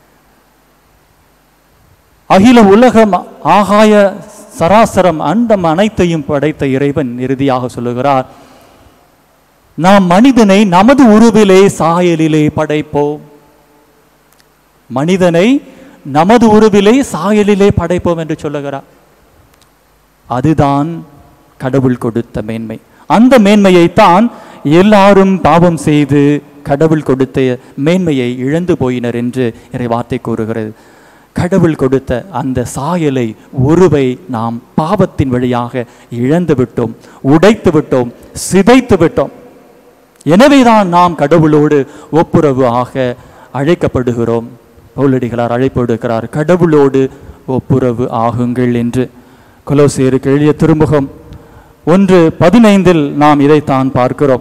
அகில உலகம் ஆகாய சராசரம் அண்டம் அனைத்தையும் படைத்த இறைவன் இறுதியாக சொல்லுகிறார் நாம் மனிதனை நமது உருவிலே சாயலிலே படைப்போம் மனிதனை நமது உருவிலே சாயலிலே படைப்போம் என்று சொல்லுகிறார் அதுதான் கடவுள் கொடுத்த மேன்மை அந்த மேன்மையைத்தான் எல்லாரும் பாவம் செய்து கடவுள் கொடுத்த மேன்மையை இழந்து போயினர் என்று இறை வார்த்தை கூறுகிறது கடவுள் கொடுத்த அந்த சாயலை உருவை நாம் பாவத்தின் வழியாக இழந்து விட்டோம் உடைத்து விட்டோம் சிதைத்து விட்டோம் எனவேதான் நாம் கடவுளோடு ஒப்புரவு ஆக அழைக்கப்படுகிறோம் பவுலடிகளார் அழைப்பு விடுக்கிறார் கடவுளோடு ஒப்புரவு ஆகுங்கள் என்று கொலோசியருக்கு எழுதிய திருமுகம் ஒன்று பதினைந்தில் நாம் இதைத்தான் பார்க்கிறோம்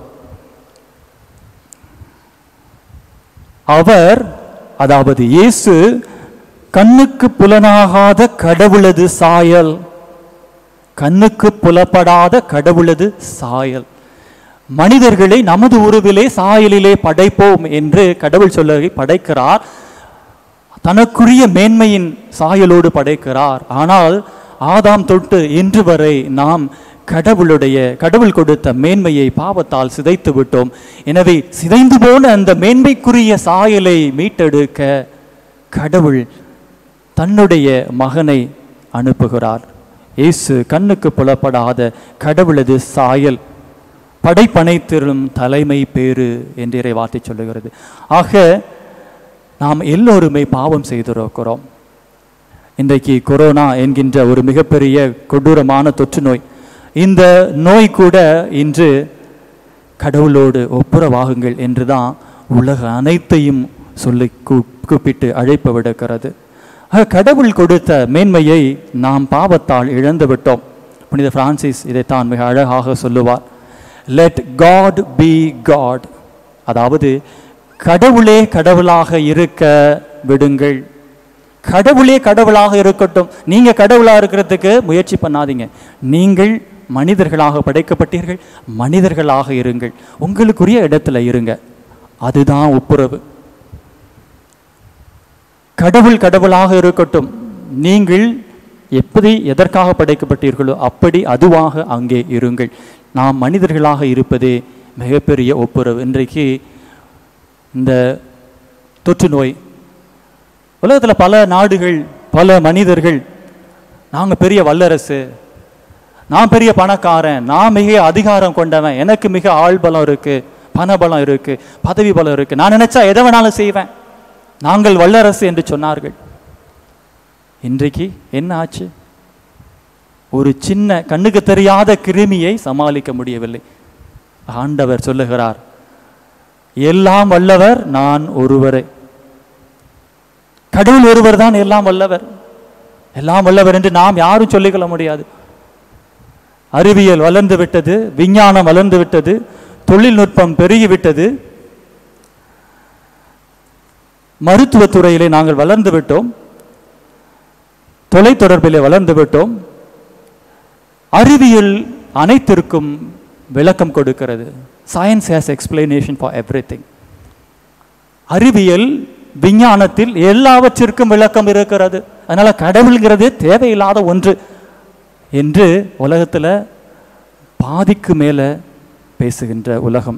அவர் அதாவது இயேசு கண்ணுக்கு புலனாகாத கடவுளது சாயல் கண்ணுக்கு புலப்படாத கடவுளது சாயல் மனிதர்களை நமது உருவிலே சாயலிலே படைப்போம் என்று கடவுள் சொல்ல படைக்கிறார் தனக்குரிய மேன்மையின் சாயலோடு படைக்கிறார் ஆனால் ஆதாம் தொட்டு இன்று வரை நாம் கடவுளுடைய கடவுள் கொடுத்த மேன்மையை பாவத்தால் சிதைத்து விட்டோம் எனவே சிதைந்து போன அந்த மேன்மைக்குரிய சாயலை மீட்டெடுக்க கடவுள் தன்னுடைய மகனை அனுப்புகிறார் இயேசு கண்ணுக்கு புலப்படாத கடவுளது சாயல் படைப்பனைத்திலும் தலைமை பேறு என்று இறை வார்த்தை சொல்லுகிறது ஆக நாம் எல்லோருமே பாவம் செய்திருக்கிறோம் இன்றைக்கு கொரோனா என்கின்ற ஒரு மிகப்பெரிய கொடூரமான தொற்று நோய் இந்த நோய் கூட இன்று கடவுளோடு ஒப்புரவாகுங்கள் என்றுதான் உலக அனைத்தையும் சொல்லி கூ- கூப்பிட்டு அழைப்பு விடுக்கிறது ஆக கடவுள் கொடுத்த மேன்மையை நாம் பாவத்தால் இழந்து விட்டோம் புனித பிரான்சிஸ் இதைத்தான் மிக அழகாக சொல்லுவார் லெட் காட் பி காட் அதாவது கடவுளே கடவுளாக இருக்க விடுங்கள் கடவுளே கடவுளாக இருக்கட்டும் நீங்க கடவுளா இருக்கிறதுக்கு முயற்சி பண்ணாதீங்க நீங்கள் மனிதர்களாக படைக்கப்பட்டீர்கள் மனிதர்களாக இருங்கள் உங்களுக்குரிய இடத்துல இருங்க அதுதான் ஒப்புரவு கடவுள் கடவுளாக இருக்கட்டும் நீங்கள் எப்படி எதற்காக படைக்கப்பட்டீர்களோ அப்படி அதுவாக அங்கே இருங்கள் நாம் மனிதர்களாக இருப்பதே மிகப்பெரிய ஒப்புரவு இன்றைக்கு இந்த தொற்று நோய் உலகத்தில் பல நாடுகள் பல மனிதர்கள் நாங்கள் பெரிய வல்லரசு நான் பெரிய பணக்காரன் நான் மிக அதிகாரம் கொண்டவன் எனக்கு மிக ஆள் பலம் இருக்கு பணபலம் இருக்கு பதவி பலம் இருக்கு நான் நினைச்சா எதை வேணாலும் செய்வேன் நாங்கள் வல்லரசு என்று சொன்னார்கள் இன்றைக்கு என்ன ஆச்சு ஒரு சின்ன கண்ணுக்கு தெரியாத கிருமியை சமாளிக்க முடியவில்லை ஆண்டவர் சொல்லுகிறார் எல்லாம் வல்லவர் நான் ஒருவரே கடவுள் ஒருவர் தான் எல்லாம் வல்லவர் எல்லாம் வல்லவர் என்று நாம் யாரும் சொல்லிக்கொள்ள முடியாது அறிவியல் வளர்ந்து விட்டது விஞ்ஞானம் வளர்ந்து விட்டது தொழில்நுட்பம் பெருகிவிட்டது மருத்துவத் துறையிலே நாங்கள் வளர்ந்து விட்டோம் தொலைத்தொடர்பிலே வளர்ந்து விட்டோம் அறிவியல் அனைத்திற்கும் விளக்கம் கொடுக்கிறது science has explanation for every அறிவியல் விஞ்ஞானத்தில் எல்லாவற்றிற்கும் விளக்கம் இருக்கிறது அதனால கடவுள்ங்கிறது தேவையில்லாத ஒன்று என்று உலகத்தில் பாதிக்கு மேலே பேசுகின்ற உலகம்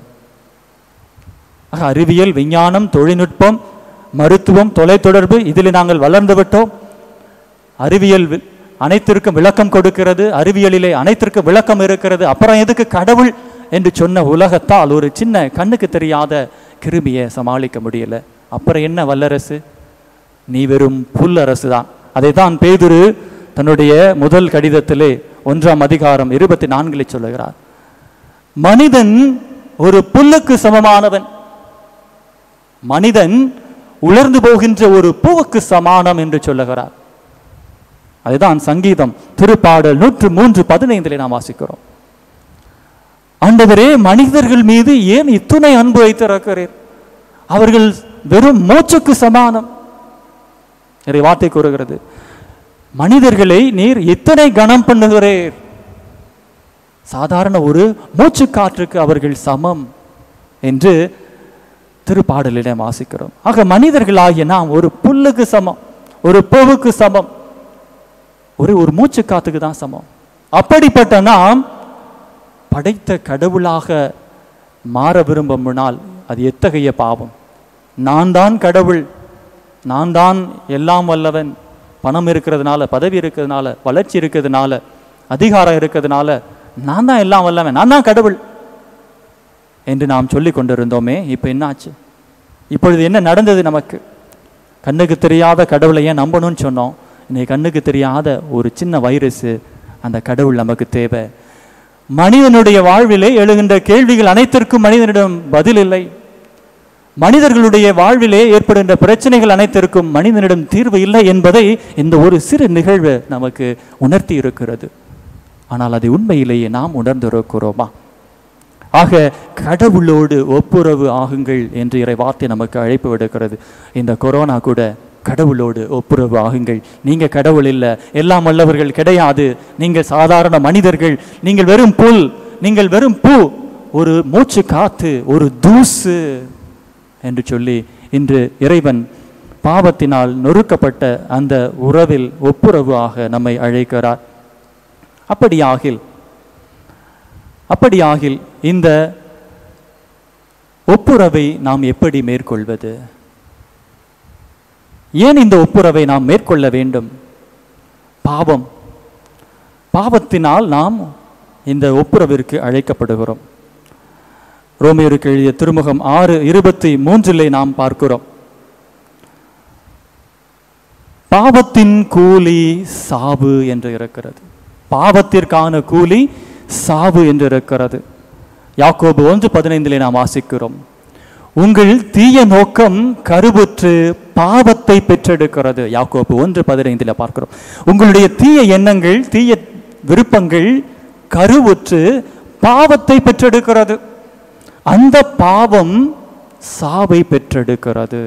ஆக அறிவியல் விஞ்ஞானம் தொழில்நுட்பம் மருத்துவம் தொலைத்தொடர்பு இதில் நாங்கள் வளர்ந்து விட்டோம் அறிவியல் வி- அனைத்திற்கும் விளக்கம் கொடுக்கிறது அறிவியலிலே அனைத்திற்கும் விளக்கம் இருக்கிறது அப்புறம் எதுக்கு கடவுள் என்று சொன்ன உலகத்தால் ஒரு சின்ன கண்ணுக்கு தெரியாத கிருமியை சமாளிக்க முடியல அப்புறம் என்ன வல்லரசு நீ வெறும் புல்லரசு தான் அதை தான் பேதுரு தன்னுடைய முதல் கடிதத்திலே ஒன்றாம் அதிகாரம் இருபத்தி நான்கிலே சொல்லுகிறார் மனிதன் ஒரு புல்லுக்கு சமமானவன் மனிதன் உலர்ந்து போகின்ற ஒரு பூவுக்கு சமானம் என்று சொல்லுகிறார் அதுதான் சங்கீதம் திருப்பாடல் நூற்று மூன்று பதினைந்திலே நாம் வாசிக்கிறோம் ஆண்டவரே மனிதர்கள் மீது ஏன் இத்துணை அன்பு வைத்திருக்கிறீர் அவர்கள் வெறும் மூச்சுக்கு சமானம் இறை வார்த்தை கூறுகிறது மனிதர்களை நீர் இத்தனை கனம் பண்ணுகிறீர் சாதாரண ஒரு மூச்சு காற்றுக்கு அவர்கள் சமம் என்று திருப்பாடலிடம் வாசிக்கிறோம் ஆக மனிதர்களாகிய நாம் ஒரு புல்லுக்கு சமம் ஒரு பூவுக்கு சமம் ஒரு ஒரு மூச்சு காத்துக்கு தான் சமம் அப்படிப்பட்ட நாம் படைத்த கடவுளாக மாற விரும்பும்னால் அது எத்தகைய பாவம் நான் தான் கடவுள் நான் தான் எல்லாம் வல்லவன் பணம் இருக்கிறதுனால பதவி இருக்கிறதுனால வளர்ச்சி இருக்கிறதுனால அதிகாரம் இருக்கிறதுனால நான் தான் எல்லாம் வல்லவன் நான் தான் கடவுள் என்று நாம் சொல்லி கொண்டிருந்தோமே இப்போ என்னாச்சு இப்பொழுது என்ன நடந்தது நமக்கு கண்ணுக்கு தெரியாத கடவுளை ஏன் நம்பணும்னு சொன்னோம் இன்னைக்கு கண்ணுக்கு தெரியாத ஒரு சின்ன வைரஸ் அந்த கடவுள் நமக்கு தேவை மனிதனுடைய வாழ்விலே எழுகின்ற கேள்விகள் அனைத்திற்கும் மனிதனிடம் பதில் இல்லை மனிதர்களுடைய வாழ்விலே ஏற்படுகின்ற பிரச்சனைகள் அனைத்திற்கும் மனிதனிடம் தீர்வு இல்லை என்பதை இந்த ஒரு சிறு நிகழ்வு நமக்கு உணர்த்தி இருக்கிறது ஆனால் அதை உண்மையிலேயே நாம் உணர்ந்திருக்கிறோமா ஆக கடவுளோடு ஒப்புரவு ஆகுங்கள் என்று இறை வார்த்தை நமக்கு அழைப்பு விடுக்கிறது இந்த கொரோனா கூட கடவுளோடு ஒப்புரவு ஆகுங்கள் நீங்க கடவுள் இல்லை எல்லாம் வல்லவர்கள் கிடையாது நீங்கள் சாதாரண மனிதர்கள் நீங்கள் வெறும் புல் நீங்கள் வெறும் பூ ஒரு மூச்சு காத்து ஒரு தூசு என்று சொல்லி இன்று இறைவன் பாவத்தினால் நொறுக்கப்பட்ட அந்த உறவில் ஒப்புரவு ஆக நம்மை அழைக்கிறார் அப்படியாகில் அப்படியாகில் இந்த ஒப்புரவை நாம் எப்படி மேற்கொள்வது ஏன் இந்த ஒப்புரவை நாம் மேற்கொள்ள வேண்டும் பாவம் பாவத்தினால் நாம் இந்த ஒப்புரவிற்கு அழைக்கப்படுகிறோம் ரோமியருக்கு எழுதிய திருமுகம் ஆறு இருபத்தி மூன்றிலே நாம் பார்க்கிறோம் பாவத்தின் கூலி சாவு என்று இருக்கிறது பாவத்திற்கான கூலி சாவு என்று இருக்கிறது யாக்கோபு ஒன்று பதினைந்திலே நாம் வாசிக்கிறோம் உங்கள் தீய நோக்கம் கருவுற்று பாவத்தை பெற்றெடுக்கிறது யாக்கோபு ஒன்று பதினைந்தில் பார்க்கிறோம் உங்களுடைய தீய எண்ணங்கள் தீய விருப்பங்கள் கருவுற்று பாவத்தை பெற்றெடுக்கிறது அந்த பாவம் சாவை பெற்றெடுக்கிறது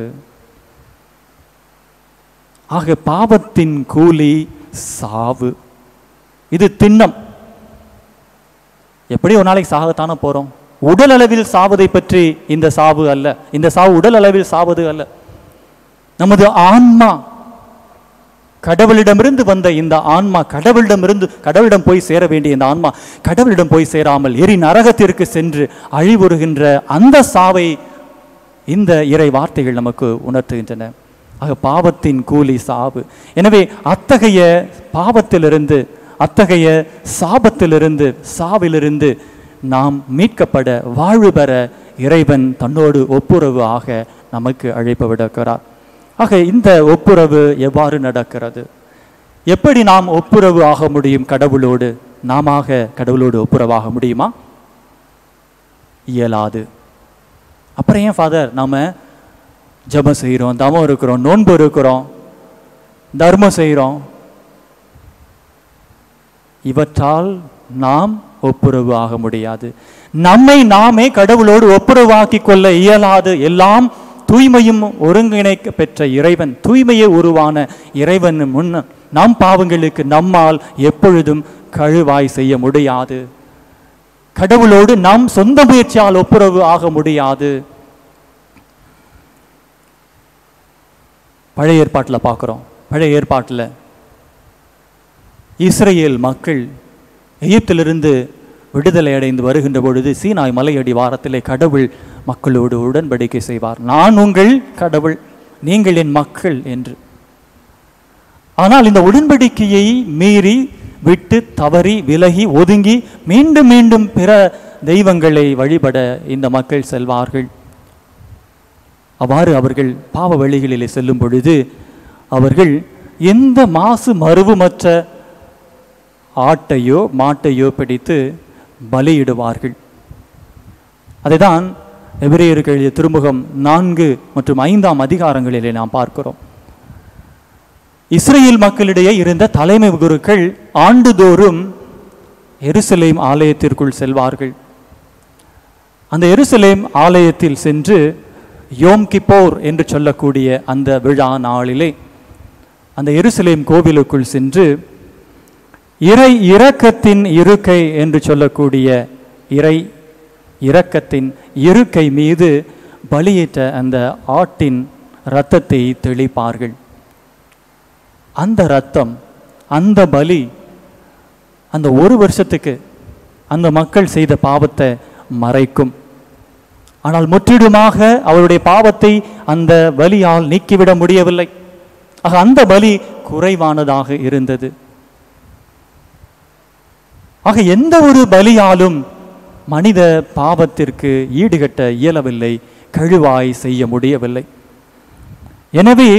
ஆக பாவத்தின் கூலி சாவு இது திண்ணம் எப்படி ஒரு நாளைக்கு சாகத்தானே போறோம் உடல் அளவில் சாவதை பற்றி இந்த சாவு அல்ல இந்த சாவு உடல் அளவில் சாவது அல்ல நமது ஆன்மா கடவுளிடமிருந்து வந்த இந்த ஆன்மா கடவுளிடமிருந்து கடவுளிடம் போய் சேர வேண்டிய இந்த ஆன்மா கடவுளிடம் போய் சேராமல் எரி நரகத்திற்கு சென்று அழிவுறுகின்ற அந்த சாவை இந்த இறை வார்த்தைகள் நமக்கு உணர்த்துகின்றன ஆக பாவத்தின் கூலி சாவு எனவே அத்தகைய பாவத்திலிருந்து அத்தகைய சாபத்திலிருந்து சாவிலிருந்து நாம் மீட்கப்பட வாழ்வு பெற இறைவன் தன்னோடு ஒப்புரவு ஆக நமக்கு அழைப்பு விடுக்கிறார் ஆக இந்த ஒப்புரவு எவ்வாறு நடக்கிறது எப்படி நாம் ஒப்புரவு ஆக முடியும் கடவுளோடு நாம கடவுளோடு ஒப்புரவாக முடியுமா இயலாது அப்புறம் ஏன் ஃபாதர் நாம ஜெபம் செய்கிறோம் தவம் இருக்கிறோம் நோன்பு இருக்கிறோம் தர்மம் செய்கிறோம் இவற்றால் நாம் ஒப்புரவு ஆக முடியாது நம்மை நாமே கடவுளோடு ஒப்புரவாக்கிக் கொள்ள இயலாது எல்லாம் தூய்மையும் ஒருங்கிணைக்க பெற்ற இறைவன் தூய்மையே உருவான இறைவன் முன் நம் பாவங்களுக்கு நம்மால் எப்பொழுதும் கழுவாய் செய்ய முடியாது கடவுளோடு நாம் சொந்த முயற்சியால் ஒப்புரவு ஆக முடியாது பழைய ஏற்பாட்டில் பார்க்குறோம் பழைய ஏற்பாட்டில் இஸ்ரேல் மக்கள் எகிப்திலிருந்து விடுதலை அடைந்து வருகின்ற பொழுது சீனாய் மலையடி வாரத்திலே கடவுள் மக்களோடு உடன்படிக்கை செய்வார் நான் உங்கள் கடவுள் நீங்கள் என் மக்கள் என்று ஆனால் இந்த உடன்படிக்கையை மீறி விட்டு தவறி விலகி ஒதுங்கி மீண்டும் மீண்டும் பிற தெய்வங்களை வழிபட இந்த மக்கள் செல்வார்கள் அவ்வாறு அவர்கள் பாவ வழிகளிலே செல்லும் பொழுது அவர்கள் எந்த மாசு மறுவுமற்ற ஆட்டையோ மாட்டையோ பிடித்து பலியிடுவார்கள் அதைதான் எபிரேயருக்கு எழுதிய திருமுகம் நான்கு மற்றும் ஐந்தாம் அதிகாரங்களிலே நாம் பார்க்கிறோம் இஸ்ரேல் மக்களிடையே இருந்த தலைமை குருக்கள் ஆண்டுதோறும் எருசலேம் ஆலயத்திற்குள் செல்வார்கள் அந்த எருசலேம் ஆலயத்தில் சென்று யோம் கிப்போர் என்று சொல்லக்கூடிய அந்த விழா நாளிலே அந்த எருசலேம் கோவிலுக்குள் சென்று இறை இரக்கத்தின் இருக்கை என்று சொல்லக்கூடிய இறை இரக்கத்தின் இருக்கை மீது பலியிட்ட அந்த ஆட்டின் இரத்தத்தை தெளிப்பார்கள் அந்த இரத்தம் அந்த பலி அந்த ஒரு வருஷத்துக்கு அந்த மக்கள் செய்த பாவத்தை மறைக்கும் ஆனால் முற்றிலுமாக அவருடைய பாவத்தை அந்த பலியால் நீக்கிவிட முடியவில்லை ஆக அந்த பலி குறைவானதாக இருந்தது ஆக எந்த ஒரு பலியாலும் மனித பாவத்திற்கு ஈடுகட்ட இயலவில்லை கழுவாய் செய்ய முடியவில்லை எனவே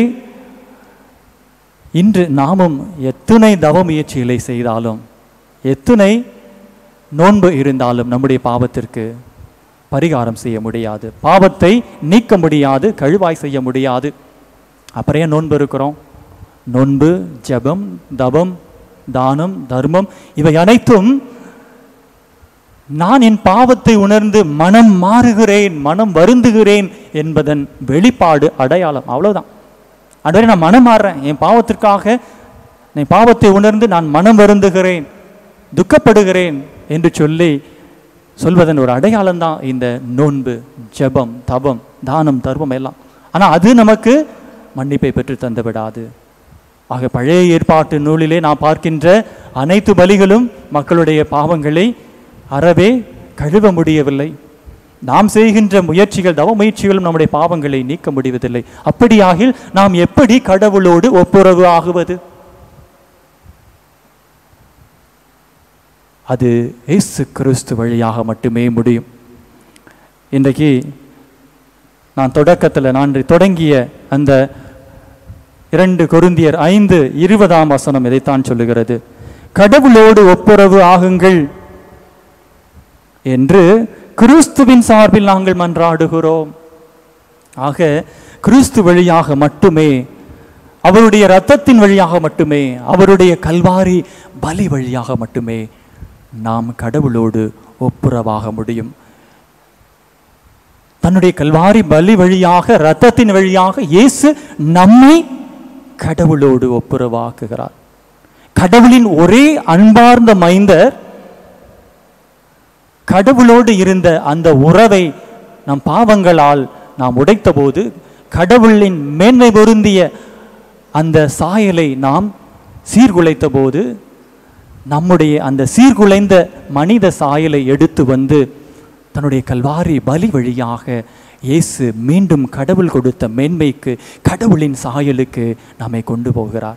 இன்று நாமும் எத்தனை தவ முயற்சிகளை செய்தாலும் எத்தனை நோன்பு இருந்தாலும் நம்முடைய பாவத்திற்கு பரிகாரம் செய்ய முடியாது பாவத்தை நீக்க முடியாது கழுவாய் செய்ய முடியாது அப்புறம் ஏன் நோன்பு இருக்கிறோம் நோன்பு ஜெபம் தவம் தானம் தர்மம் இவை அனைத்தும் நான் என் பாவத்தை உணர்ந்து மனம் மாறுகிறேன் மனம் வருந்துகிறேன் என்பதன் வெளிப்பாடு அடையாளம் அவ்வளவுதான் அதுவரை நான் மனம் மாறுறேன் என் பாவத்திற்காக என் பாவத்தை உணர்ந்து நான் மனம் வருந்துகிறேன் துக்கப்படுகிறேன் என்று சொல்லி சொல்வதன் ஒரு அடையாளம் தான் இந்த நோன்பு ஜெபம் தபம் தானம் தர்மம் எல்லாம் ஆனால் அது நமக்கு மன்னிப்பை பெற்று தந்து விடாது ஆக பழைய ஏற்பாட்டு நூலிலே நாம் பார்க்கின்ற அனைத்து பலிகளும் மக்களுடைய பாவங்களை அறவே கழுவ முடியவில்லை நாம் செய்கின்ற முயற்சிகள் தவ முயற்சிகளும் நம்முடைய பாவங்களை நீக்க முடிவதில்லை அப்படியாகில் நாம் எப்படி கடவுளோடு ஒப்புரவு ஆகுவது அது இயேசு கிறிஸ்து வழியாக மட்டுமே முடியும் இன்றைக்கு நான் தொடக்கத்தில் நான் தொடங்கிய அந்த இரண்டு கொருந்தியர் ஐந்து இருபதாம் வசனம் இதைத்தான் சொல்லுகிறது கடவுளோடு ஒப்புரவு ஆகுங்கள் என்று கிறிஸ்துவின் சார்பில் நாங்கள் மன்றாடுகிறோம் ஆக கிறிஸ்து வழியாக மட்டுமே அவருடைய இரத்தத்தின் வழியாக மட்டுமே அவருடைய கல்வாரி பலி வழியாக மட்டுமே நாம் கடவுளோடு ஒப்புரவாக முடியும் தன்னுடைய கல்வாரி பலி வழியாக இரத்தத்தின் வழியாக இயேசு நம்மை கடவுளோடு ஒப்புரவாக்குகிறார் கடவுளின் ஒரே அன்பார்ந்த மைந்தர் கடவுளோடு இருந்த அந்த உறவை நம் பாவங்களால் நாம் உடைத்தபோது கடவுளின் மேன்மை பொருந்திய அந்த சாயலை நாம் சீர்குலைத்த போது நம்முடைய அந்த சீர்குலைந்த மனித சாயலை எடுத்து வந்து தன்னுடைய கல்வாரி பலி வழியாக இயேசு மீண்டும் கடவுள் கொடுத்த மேன்மைக்கு கடவுளின் சாயலுக்கு நம்மை கொண்டு போகிறார்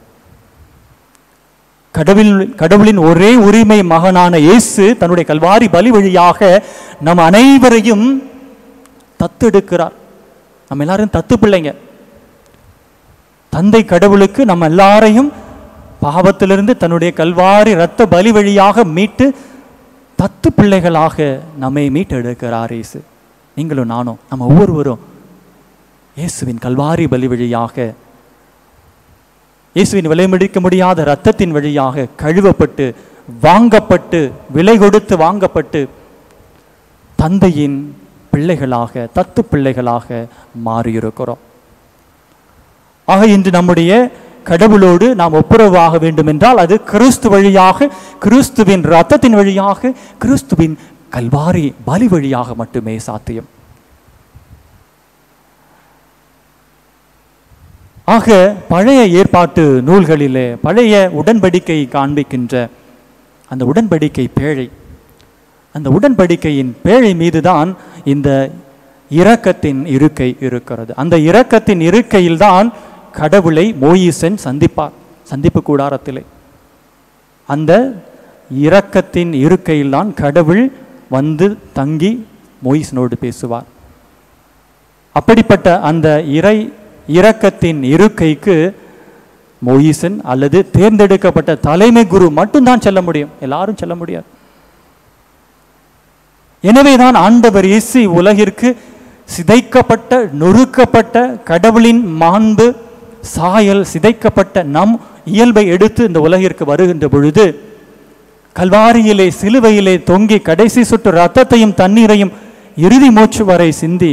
கடவுள் கடவுளின் ஒரே உரிமை மகனான இயேசு தன்னுடைய கல்வாரி பலி வழியாக நம் அனைவரையும் தத்தெடுக்கிறார் நம்ம எல்லாரும் தத்து பிள்ளைங்க தந்தை கடவுளுக்கு நம்ம எல்லாரையும் பாவத்திலிருந்து தன்னுடைய கல்வாரி இரத்த பலி வழியாக மீட்டு தத்து பிள்ளைகளாக நம்மை மீட்டெடுக்கிறார் இயேசு நீங்களும் நானும் நம்ம ஒவ்வொருவரும் இயேசுவின் கல்வாரி பலி வழியாக இயேசுவின் விலைமடிக்க முடியாத இரத்தத்தின் வழியாக கழுவப்பட்டு வாங்கப்பட்டு விலை கொடுத்து வாங்கப்பட்டு தந்தையின் பிள்ளைகளாக தத்து பிள்ளைகளாக மாறியிருக்கிறோம் ஆக இன்று நம்முடைய கடவுளோடு நாம் ஒப்புரவாக வேண்டும் என்றால் அது கிறிஸ்து வழியாக கிறிஸ்துவின் ரத்தத்தின் வழியாக கிறிஸ்துவின் கல்வாரி பலி வழியாக மட்டுமே சாத்தியம் ஆக பழைய ஏற்பாட்டு நூல்களிலே பழைய உடன்படிக்கை காண்பிக்கின்ற அந்த உடன்படிக்கை பேழை அந்த உடன்படிக்கையின் பேழை மீதுதான் இந்த இரக்கத்தின் இருக்கை இருக்கிறது அந்த இரக்கத்தின் இருக்கையில்தான் கடவுளை மோயிசன் சந்திப்பார் சந்திப்பு கூடாரத்திலே அந்த இரக்கத்தின் இருக்கையில்தான் கடவுள் வந்து தங்கி மோயிசனோடு பேசுவார் அப்படிப்பட்ட அந்த இறை இரக்கத்தின் இருக்கைக்கு மோயிசன் அல்லது தேர்ந்தெடுக்கப்பட்ட தலைமை குரு மட்டும்தான் செல்ல முடியும் எல்லாரும் செல்ல முடியாது எனவேதான் ஆண்டவர் இயேசு உலகிற்கு சிதைக்கப்பட்ட நொறுக்கப்பட்ட கடவுளின் மாண்பு சாயல் சிதைக்கப்பட்ட நம் இயல்பை எடுத்து இந்த உலகிற்கு வருகின்ற பொழுது கல்வாரியிலே சிலுவையிலே தொங்கி கடைசி சுற்று ரத்தத்தையும் தண்ணீரையும் இறுதி மூச்சு வரை சிந்தி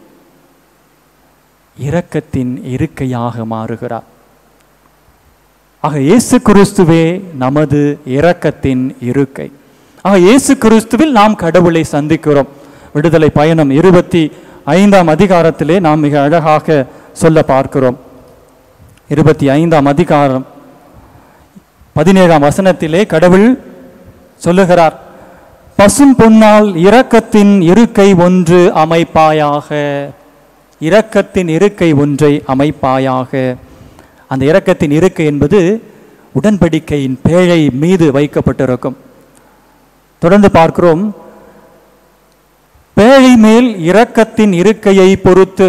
இரக்கத்தின் இருக்கையாக மாறுகிறார் ஆக இயேசு கிறிஸ்துவே நமது இரக்கத்தின் இருக்கை ஆக இயேசு கிறிஸ்துவில் நாம் கடவுளை சந்திக்கிறோம் விடுதலை பயணம் இருபத்தி ஐந்தாம் அதிகாரத்திலே நாம் மிக அழகாக சொல்ல பார்க்கிறோம் இருபத்தி ஐந்தாம் அதிகாரம் பதினேழாம் வசனத்திலே கடவுள் சொல்லுகிறார் பசும் பொன்னால் இரக்கத்தின் இருக்கை ஒன்று அமைப்பாயாக இரக்கத்தின் இருக்கை ஒன்றை அமைப்பாயாக அந்த இரக்கத்தின் இருக்கை என்பது உடன்படிக்கையின் பேழை மீது வைக்கப்பட்டிருக்கும் தொடர்ந்து பார்க்கிறோம் பேழை மேல் இரக்கத்தின் இருக்கையை பொறுத்து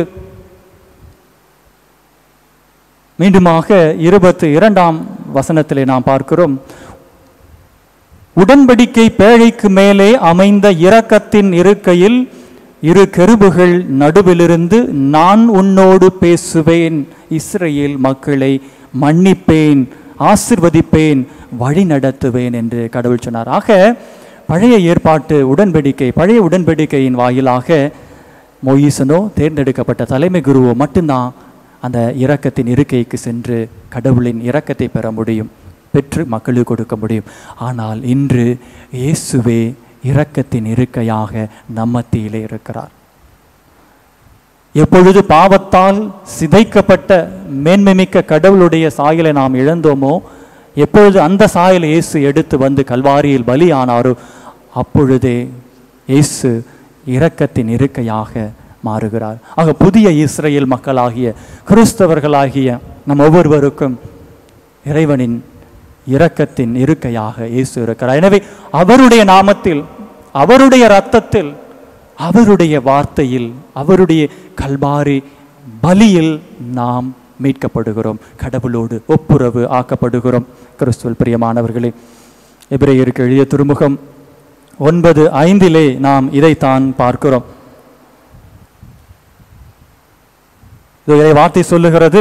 மீண்டுமாக இருபத்தி இரண்டாம் வசனத்திலே நாம் பார்க்கிறோம் உடன்படிக்கை பேழைக்கு மேலே அமைந்த இரக்கத்தின் இருக்கையில் இரு கெருபுகள் நடுவிலிருந்து நான் உன்னோடு பேசுவேன் இஸ்ரேல் மக்களை மன்னிப்பேன் ஆசிர்வதிப்பேன் வழி நடத்துவேன் என்று கடவுள் சொன்னார் ஆக பழைய ஏற்பாட்டு உடன்படிக்கை பழைய உடன்படிக்கையின் வாயிலாக மொய்சனோ தேர்ந்தெடுக்கப்பட்ட தலைமை குருவோ மட்டும்தான் அந்த இரக்கத்தின் இருக்கைக்கு சென்று கடவுளின் இரக்கத்தை பெற முடியும் பெற்று மக்களுக்கு கொடுக்க முடியும் ஆனால் இன்று இயேசுவே இரக்கத்தின் இருக்கையாக நம்மத்தியிலே இருக்கிறார் எப்பொழுது பாவத்தால் சிதைக்கப்பட்ட மேன்மைமிக்க கடவுளுடைய சாயலை நாம் இழந்தோமோ எப்பொழுது அந்த சாயலை இயேசு எடுத்து வந்து கல்வாரியில் பலியானாரோ அப்பொழுதே இயேசு இரக்கத்தின் இருக்கையாக மாறுகிறார் ஆக புதிய இஸ்ரேல் மக்களாகிய கிறிஸ்தவர்களாகிய நம் ஒவ்வொருவருக்கும் இறைவனின் இரக்கத்தின் இருக்கையாக இயேசு இருக்கிறார் எனவே அவருடைய நாமத்தில் அவருடைய இரத்தத்தில் அவருடைய வார்த்தையில் அவருடைய கல்வாரி பலியில் நாம் மீட்கப்படுகிறோம் கடவுளோடு ஒப்புரவு ஆக்கப்படுகிறோம் கிறிஸ்துவல் பிரியமானவர்களே எபிரேயருக்கு எழுதிய திருமுகம் ஒன்பது ஐந்திலே நாம் இதைத்தான் பார்க்கிறோம் இது இறை வார்த்தை சொல்லுகிறது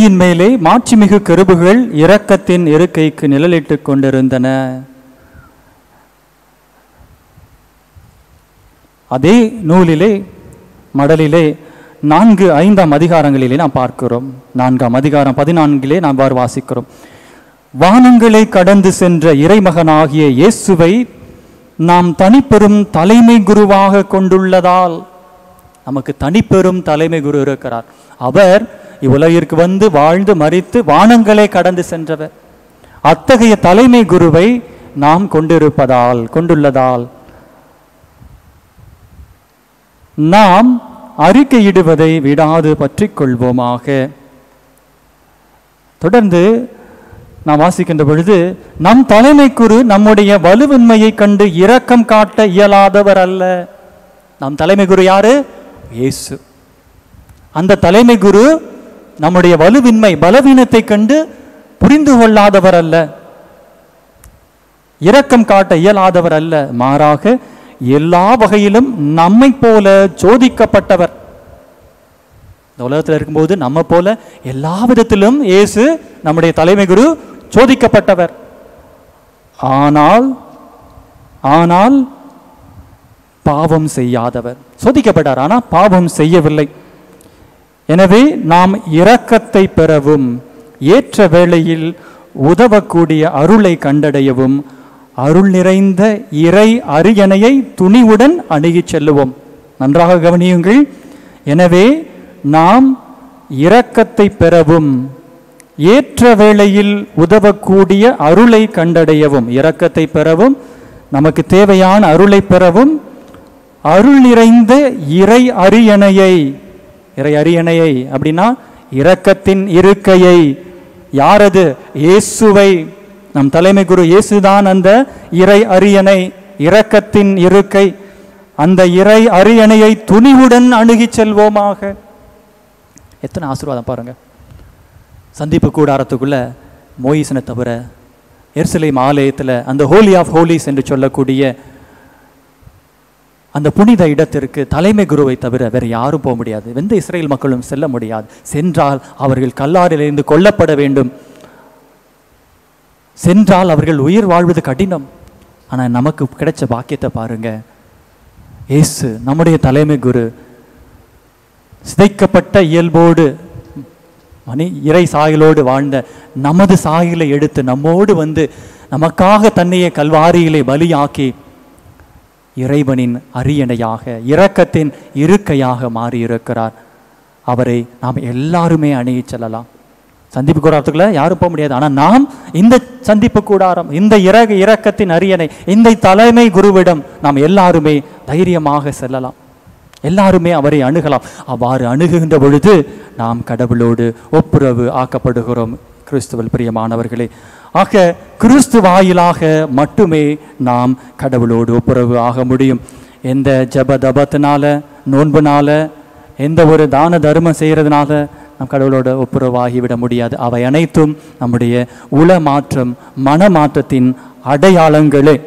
வேலியின் மேலே மாட்சிமிகு கெருபுகள் இரக்கத்தின் இருக்கைக்கு நிழலிட்டுக் கொண்டிருந்தன அதே நூலிலே மடலிலே நான்கு ஐந்தாம் அதிகாரங்களிலே நாம் பார்க்கிறோம் நான்காம் அதிகாரம் பதினான்கிலே நாம் வார் வாசிக்கிறோம் வானங்களை கடந்து சென்ற இறைமகனாகிய இயேசுவை நாம் தனிப்பெரும் தலைமை குருவாக கொண்டுள்ளதால் நமக்கு தனிப்பெரும் தலைமை குரு இருக்கிறார் அவர் இவ்வுலகிற்கு வந்து வாழ்ந்து மறித்து வானங்களை கடந்து சென்றவர் அத்தகைய தலைமை குருவை நாம் கொண்டிருப்பதால் கொண்டுள்ளதால் நாம் அறிக்கையிடுவதை விடாது பற்றிக் கொள்வோமாக தொடர்ந்து நாம் வாசிக்கின்ற பொழுது நம் தலைமை குரு நம்முடைய வலுவின்மையை கண்டு இரக்கம் காட்ட இயலாதவர் அல்ல நம் தலைமை குரு யாரு இயேசு அந்த தலைமை குரு நம்முடைய வலுவின்மை பலவீனத்தை கண்டு புரிந்து கொள்ளாதவர் அல்ல இரக்கம் காட்ட இயலாதவர் அல்ல மாறாக எல்லா வகையிலும் நம்மை போல சோதிக்கப்பட்டவர் இந்த உலகத்தில் இருக்கும்போது நம்ம போல எல்லா விதத்திலும் இயேசு நம்முடைய தலைமை குரு சோதிக்கப்பட்டவர் ஆனால் ஆனால் பாவம் செய்யாதவர் சோதிக்கப்பட்டார் ஆனால் பாவம் செய்யவில்லை எனவே நாம் இரக்கத்தை பெறவும் ஏற்ற வேளையில் உதவக்கூடிய அருளை கண்டடையவும் அருள் நிறைந்த இறை அரியணையை துணிவுடன் அணுகிச் செல்லுவோம் நன்றாக கவனியுங்கள் எனவே நாம் இரக்கத்தை பெறவும் ஏற்ற வேளையில் உதவக்கூடிய அருளை கண்டடையவும் இரக்கத்தை பெறவும் நமக்கு தேவையான அருளை பெறவும் அருள் நிறைந்த இறை அரியணையை இறை அரியணையை அப்படின்னா இரக்கத்தின் இருக்கையை யாரது இயேசுவை நம் தலைமை குரு இயேசுதான் அந்த இறை அரியணை இரக்கத்தின் இருக்கை அந்த இறை அரியணையை துணிவுடன் அணுகிச் செல்வோமாக எத்தனை ஆசீர்வாதம் பாருங்க சந்திப்பு கூடாரத்துக்குள்ள மோயிசனை தவிர எருசலேம் ஆலயத்தில் அந்த ஹோலி ஆஃப் ஹோலிஸ் என்று சொல்லக்கூடிய அந்த புனித இடத்திற்கு தலைமை குருவை தவிர வேற யாரும் போக முடியாது எந்த இஸ்ரேல் மக்களும் செல்ல முடியாது சென்றால் அவர்கள் கல்லாரிலிருந்து கொல்லப்பட வேண்டும் சென்றால் அவர்கள் உயிர் வாழ்வது கடினம் ஆனால் நமக்கு கிடைச்ச பாக்கியத்தை பாருங்க இயேசு நம்முடைய தலைமை குரு சிதைக்கப்பட்ட இயல்போடு மணி இறை சாயலோடு வாழ்ந்த நமது சாயலை எடுத்து நம்மோடு வந்து நமக்காக தன்னையே கல்வாரியிலே பலியாக்கி இறைவனின் அரியணையாக இரக்கத்தின் இருக்கையாக மாறியிருக்கிறார் அவரை நாம் எல்லாருமே அணுகிச் செல்லலாம் சந்திப்பு கூடாரத்துக்குள்ள யாரும் போக முடியாது ஆனால் நாம் இந்த சந்திப்பு கூடாரம் இந்த இறக இரக்கத்தின் அரியணை இந்த தலைமை குருவிடம் நாம் எல்லாருமே தைரியமாக செல்லலாம் எல்லாருமே அவரை அணுகலாம் அவ்வாறு அணுகுகின்ற பொழுது நாம் கடவுளோடு ஒப்புரவு ஆக்கப்படுகிறோம் கிறிஸ்துவல் பிரியமானவர்களே ஆக கிறிஸ்து வாயிலாக மட்டுமே நாம் கடவுளோடு ஒப்புரவு ஆக முடியும் எந்த ஜப தபத்தினால நோன்புனால எந்த ஒரு தான தர்மம் செய்கிறதுனால நம் கடவுளோட ஒப்புரவாகிவிட முடியாது அவை அனைத்தும் நம்முடைய உள மாற்றம் மன மாற்றத்தின் அடையாளங்களே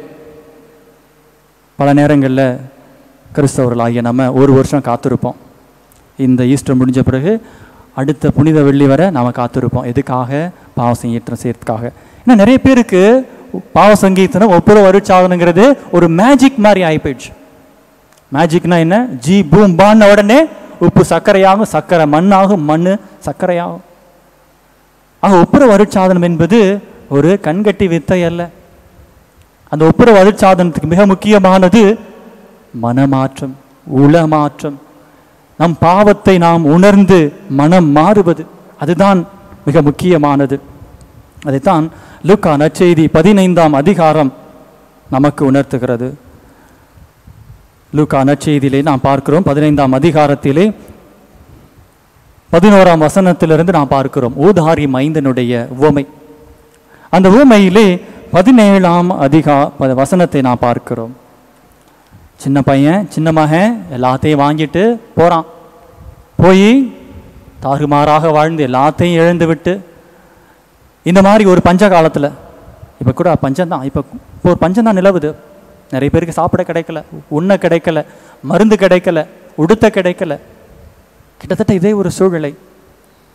பல நேரங்களில் கிறிஸ்தவர்களாகிய நம்ம ஒரு வருஷம் காத்திருப்போம் இந்த ஈஸ்டர் முடிஞ்ச பிறகு அடுத்த புனித வெள்ளி வரை நாம் காத்திருப்போம் எதுக்காக பாவ சங்கீர்த்தனம் செய்யறதுக்காக ஏன்னா நிறைய பேருக்கு பாவ சங்கீர்த்தனம் ஒப்புரவு அருட்சாதனங்கிறது ஒரு மேஜிக் மாதிரி ஆகி போயிடுச்சு மேஜிக்னா என்ன ஜி பூம் பான்ன உடனே உப்பு சர்க்கரையாகும் சர்க்கரை மண்ணாகும் மண் சர்க்கரையாகும் ஆக ஒப்புரவு அருட்சாதனம் என்பது ஒரு கண்கட்டி வித்தை அல்ல அந்த ஒப்புரவு அருட்சாதனத்துக்கு மிக முக்கியமானது மனமாற்றம் உளமாற்றம் நம் பாவத்தை நாம் உணர்ந்து மனம் மாறுவது அதுதான் மிக முக்கியமானது அதைத்தான் லுக்கா நற்செய்தி பதினைந்தாம் அதிகாரம் நமக்கு உணர்த்துகிறது லூக்கா நற்செய்தியிலே நாம் பார்க்கிறோம் பதினைந்தாம் அதிகாரத்திலே பதினோராம் வசனத்திலிருந்து நாம் பார்க்கிறோம் ஊதாரி மைந்தனுடைய உவமை அந்த உவமையிலே பதினேழாம் அதிகா ப- வசனத்தை நாம் பார்க்கிறோம் சின்ன பையன் சின்ன மகன் எல்லாத்தையும் வாங்கிட்டு போகிறான் போய் தாறுமாறாக வாழ்ந்து எல்லாத்தையும் இழந்து விட்டு இந்த மாதிரி ஒரு பஞ்ச காலத்தில் இப்போ கூட பஞ்சம்தான் இப்போ இப்போ ஒரு பஞ்சம் தான் நிலவுது நிறைய பேருக்கு சாப்பிட கிடைக்கல உண்ண கிடைக்கல மருந்து கிடைக்கல உடுத்த கிடைக்கல கிட்டத்தட்ட இதே ஒரு சூழ்நிலை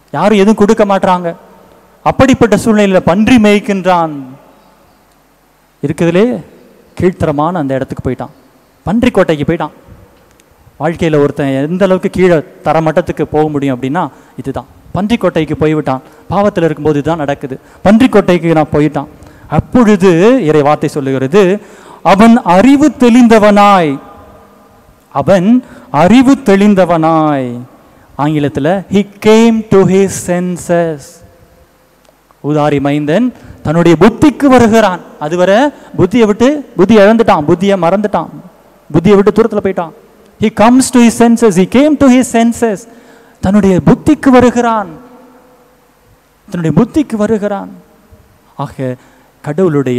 யாரும் எதுவும் கொடுக்க மாட்றாங்க அப்படிப்பட்ட சூழ்நிலையில பன்றி மேய்க்கின்றான் இருக்குதுலே கீழ்த்தரமான அந்த இடத்துக்கு போயிட்டான் பன்றி கோட்டைக்கு போயிட்டான் வாழ்க்கையில் ஒருத்தன் எந்த அளவுக்கு கீழே தரமட்டத்துக்கு போக முடியும் அப்படின்னா இதுதான் பன்றிக்கோட்டைக்கு போய்விட்டான் பாவத்தில் இருக்கும்போது இதுதான் நடக்குது பன்றிக்கோட்டைக்கு நான் போயிட்டான் அப்பொழுது இறை வார்த்தை சொல்லுகிறது அவன் அறிவு தெளிந்தவனாய் அவன் அறிவு தெளிந்தவனாய் ஆங்கிலத்தில் he came to his senses ஊதாரி மைந்தன் தன்னுடைய புத்திக்கு வருகிறான் அதுவரை புத்தியை விட்டு புத்தி இழந்துட்டான் புத்தியை மறந்துட்டான் புத்தியை விட்டு தூரத்தில் போயிட்டான் he comes to his senses he came to his senses தன்னுடைய புத்திக்கு வருகிறான் தன்னுடைய புத்திக்கு வருகிறான் ஆக கடவுளுடைய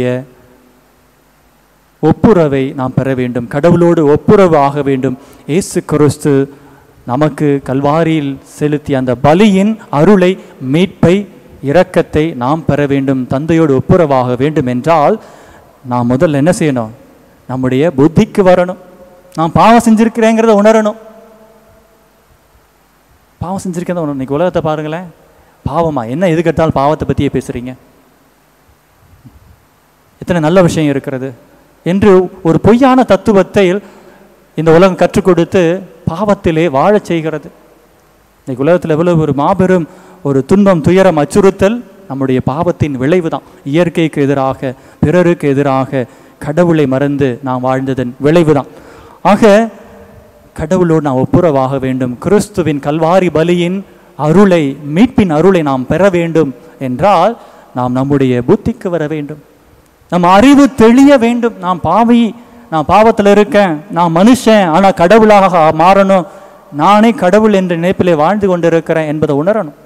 ஒப்புரவை நாம் பெற வேண்டும் கடவுளோடு ஒப்புரவு ஆக வேண்டும் இயேசு கிறிஸ்து நமக்கு கல்வாரியில் செலுத்திய அந்த பலியின் அருளை மீட்பை இரக்கத்தை நாம் பெற வேண்டும் தந்தையோடு ஒப்புரவாக வேண்டும் என்றால் நாம் முதல்ல என்ன செய்யணும் நம்முடைய புத்திக்கு வரணும் நான் பாவம் செஞ்சிருக்கிறேங்கிறத உணரணும் பாவம் செஞ்சிருக்கிறத உணரணும் இன்னைக்கு உலகத்தை பாருங்களேன் பாவமா என்ன எதுக்கு எடுத்தாலும் பாவத்தை பற்றியே பேசுறீங்க எத்தனை நல்ல விஷயம் இருக்கிறது என்று ஒரு பொய்யான தத்துவத்தை இந்த உலகம் கற்றுக் கொடுத்து பாவத்திலே வாழச் செய்கிறது இன்னைக்கு உலகத்தில் எவ்வளவு ஒரு மாபெரும் ஒரு துன்பம் துயரம் அச்சுறுத்தல் நம்முடைய பாவத்தின் விளைவு தான் இயற்கைக்கு எதிராக பிறருக்கு எதிராக கடவுளை மறந்து நாம் வாழ்ந்ததன் விளைவு தான் ஆக கடவுளோடு நாம் ஒப்புரவாக வேண்டும் கிறிஸ்துவின் கல்வாரி பலியின் அருளை மீட்பின் அருளை நாம் பெற வேண்டும் என்றால் நாம் நம்முடைய புத்திக்கு வர வேண்டும் நம்ம அறிவு தெளிய வேண்டும் நான் பாவி நான் பாவத்தில் இருக்கேன் நான் மனுஷன் ஆனால் கடவுளாக மாறணும் நானே கடவுள் என்ற நினைப்பிலே வாழ்ந்து கொண்டிருக்கிறேன் என்பதை உணரணும்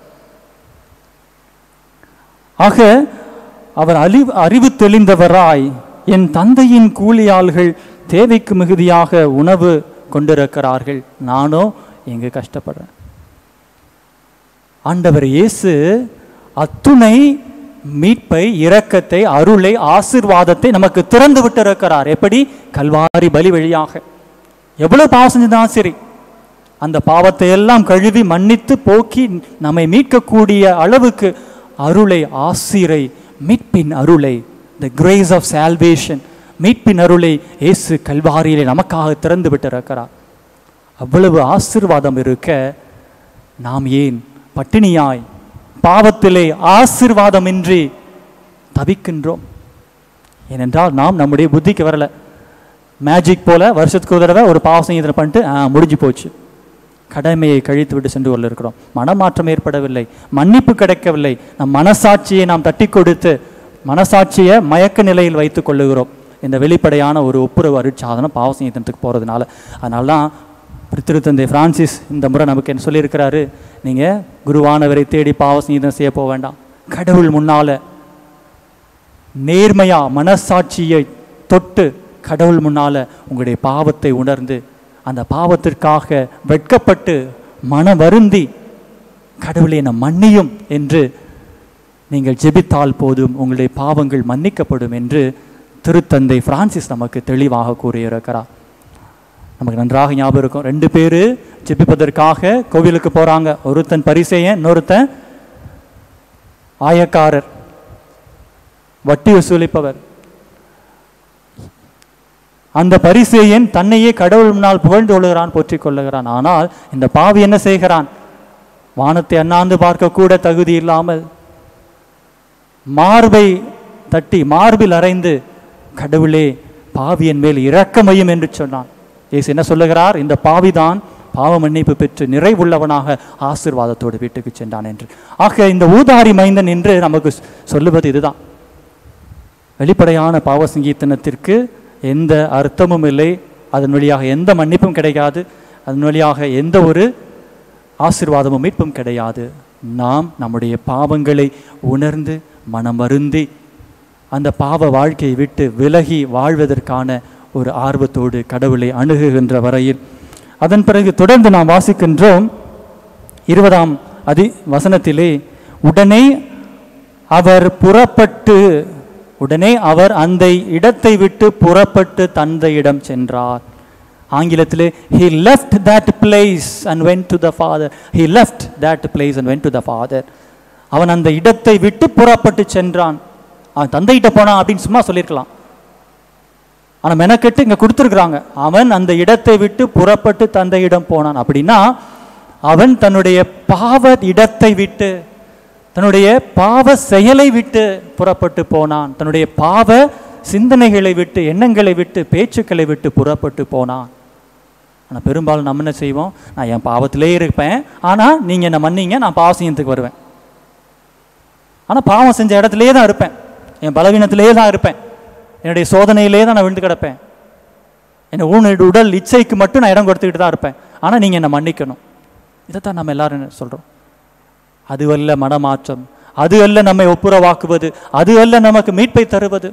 ஆக அவர் அறிவு அறிவு தெளிந்தவராய் என் தந்தையின் கூலியாள்கள் தேவைக்கு மிகுதியாக உணவு கொண்டிருக்கிறார்கள் நானோ எங்க கஷ்டப்படுறேன் ஆண்டவர் இயேசு அத்துணை மீட்பை இரக்கத்தை அருளை ஆசிர்வாதத்தை நமக்கு திறந்து விட்டிருக்கிறார் எப்படி கல்வாரி பலி வழியாக எவ்வளவு பாவம் செஞ்சதாலும் சரி அந்த பாவத்தை எல்லாம் கழுவி மன்னித்து போக்கி நம்மை மீட்கக்கூடிய அளவுக்கு அருளை ஆசிரை மீட்பின் அருளை த கிரேஸ் ஆஃப் சால்வேஷன் மீட்பின் அருளை இயேசு கல்வாரியிலே நமக்காக திறந்து விட்டிருக்கிறார் அவ்வளவு ஆசிர்வாதம் இருக்க நாம் ஏன் பட்டினியாய் பாவத்திலே ஆசிர்வாதமின்றி தவிக்கின்றோம் ஏனென்றால் நாம் நம்முடைய புத்திக்கு வரல மேஜிக் போல வருஷத்துக்கு ஒரு தடவை ஒரு பாவ சங்கீதனை பண்ணிட்டு ஆ, முடிஞ்சு போச்சு கடமையை கழித்து விட்டு சென்று கொள்ள இருக்கிறோம் மனமாற்றம் ஏற்படவில்லை மன்னிப்பு கிடைக்கவில்லை நம் மனசாட்சியை நாம் தட்டி கொடுத்து மனசாட்சியை மயக்க நிலையில் வைத்துக் கொள்ளுகிறோம் இந்த வெளிப்படையான ஒரு ஒப்புரவு அருட்சாதனம் பாவ சங்கீதனத்துக்கு போகிறதுனால அதனால தான் திருத்தந்தை பிரான்சிஸ் இந்த முறை நமக்கு என்ன சொல்லியிருக்கிறாரு நீங்கள் குருவானவரை தேடி பாவ சங்கீதம் செய்ய போக வேண்டாம் கடவுள் முன்னால நேர்மையா மனசாட்சியை தொட்டு கடவுள் முன்னால உங்களுடைய பாவத்தை உணர்ந்து அந்த பாவத்திற்காக வெட்கப்பட்டு மன வருந்தி கடவுளை என்னை மன்னியும் என்று நீங்கள் ஜெபித்தால் போதும் உங்களுடைய பாவங்கள் மன்னிக்கப்படும் என்று திருத்தந்தை பிரான்சிஸ் நமக்கு தெளிவாக கூறியிருக்கிறார் நமக்கு நன்றாக ஞாபகம் இருக்கும் ரெண்டு பேர் ஜெபிப்பதற்காக கோவிலுக்கு போறாங்க ஒருத்தன் பரிசெயன் இன்னொருத்தன் ஆயக்காரர் வட்டி வசூலிப்பவர் அந்த பரிசேயன் தன்னையே கடவுள் முன்னால் புகழ்ந்து கொள்ளுகிறான் போற்றிக் கொள்ளுகிறான் ஆனால் இந்த பாவி என்ன செய்கிறான் வானத்தை அண்ணாந்து பார்க்க கூட தகுதி இல்லாமல் மார்பை தட்டி மார்பில் அறைந்து கடவுளே பாவியன் மேல் இரக்கமையும் என்று சொன்னான் இயேசு என்ன சொல்லுகிறார் இந்த பாவிதான் பாவ மன்னிப்பு பெற்று நிறைவுள்ளவனாக ஆசீர்வாதத்தோடு வீட்டுக்கு சென்றான் என்று ஆக இந்த ஊதாரி மைந்தன் என்று நமக்கு சொல்லுவது இதுதான் வெளிப்படையான பாவ சங்கீர்த்தனத்திற்கு எந்த அர்த்தமும் இல்லை அதன் வழியாக எந்த மன்னிப்பும் கிடைக்காது அதன் வழியாக எந்த ஒரு ஆசீர்வாதமும் மீட்பும் கிடையாது நாம் நம்முடைய பாவங்களை உணர்ந்து மனமருந்தி அந்த பாவ வாழ்க்கையை விட்டு விலகி வாழ்வதற்கான ஒரு ஆர்வத்தோடு கடவுளை அணுகுகின்ற வரையில் அதன் பிறகு தொடர்ந்து நாம் வாசிக்கின்றோம் இருபதாம் அதி வசனத்திலே உடனே அவர் புறப்பட்டு உடனே அவர் அந்த இடத்தை விட்டு புறப்பட்டு தந்தையிடம் சென்றார் ஆங்கிலத்திலே he left that place and went to the father he left that place and went to the father அவன் அந்த இடத்தை விட்டு புறப்பட்டு சென்றான் அவன் தந்தைகிட்ட போனான் அப்படின்னு சும்மா சொல்லியிருக்கலாம் ஆனா மெனக்கெட்டு இங்க கொடுத்துருக்குறாங்க அவன் அந்த இடத்தை விட்டு புறப்பட்டு தந்தையிடம் போனான் அப்படின்னா அவன் தன்னுடைய பாவ இடத்தை விட்டு தன்னுடைய பாவ செயலை விட்டு புறப்பட்டு போனான் தன்னுடைய பாவ சிந்தனைகளை விட்டு எண்ணங்களை விட்டு பேச்சுக்களை விட்டு புறப்பட்டு போனான் ஆனால் பெரும்பாலும் நம்ம என்ன செய்வோம் நான் என் பாவத்திலே இருப்பேன் ஆனால் நீங்கள் என்னை மன்னிங்க நான் பாவ செய்யறதுக்கு வருவேன் ஆனால் பாவம் செஞ்ச இடத்துலயே தான் இருப்பேன் என் பலவீனத்திலே தான் இருப்பேன் என்னுடைய சோதனையிலே தான் நான் விழுந்து கிடப்பேன் என் உன்னுடைய உடல் இச்சைக்கு மட்டும் நான் இடம் கொடுத்துக்கிட்டு தான் இருப்பேன் ஆனால் நீங்கள் என்னை மன்னிக்கணும் இதைத்தான் நம்ம எல்லாரும் சொல்கிறோம் அது அல்ல மனமாற்றம் அது அல்ல நம்மை ஒப்புரவாக்குவது அது அல்ல நமக்கு மீட்பை தருவது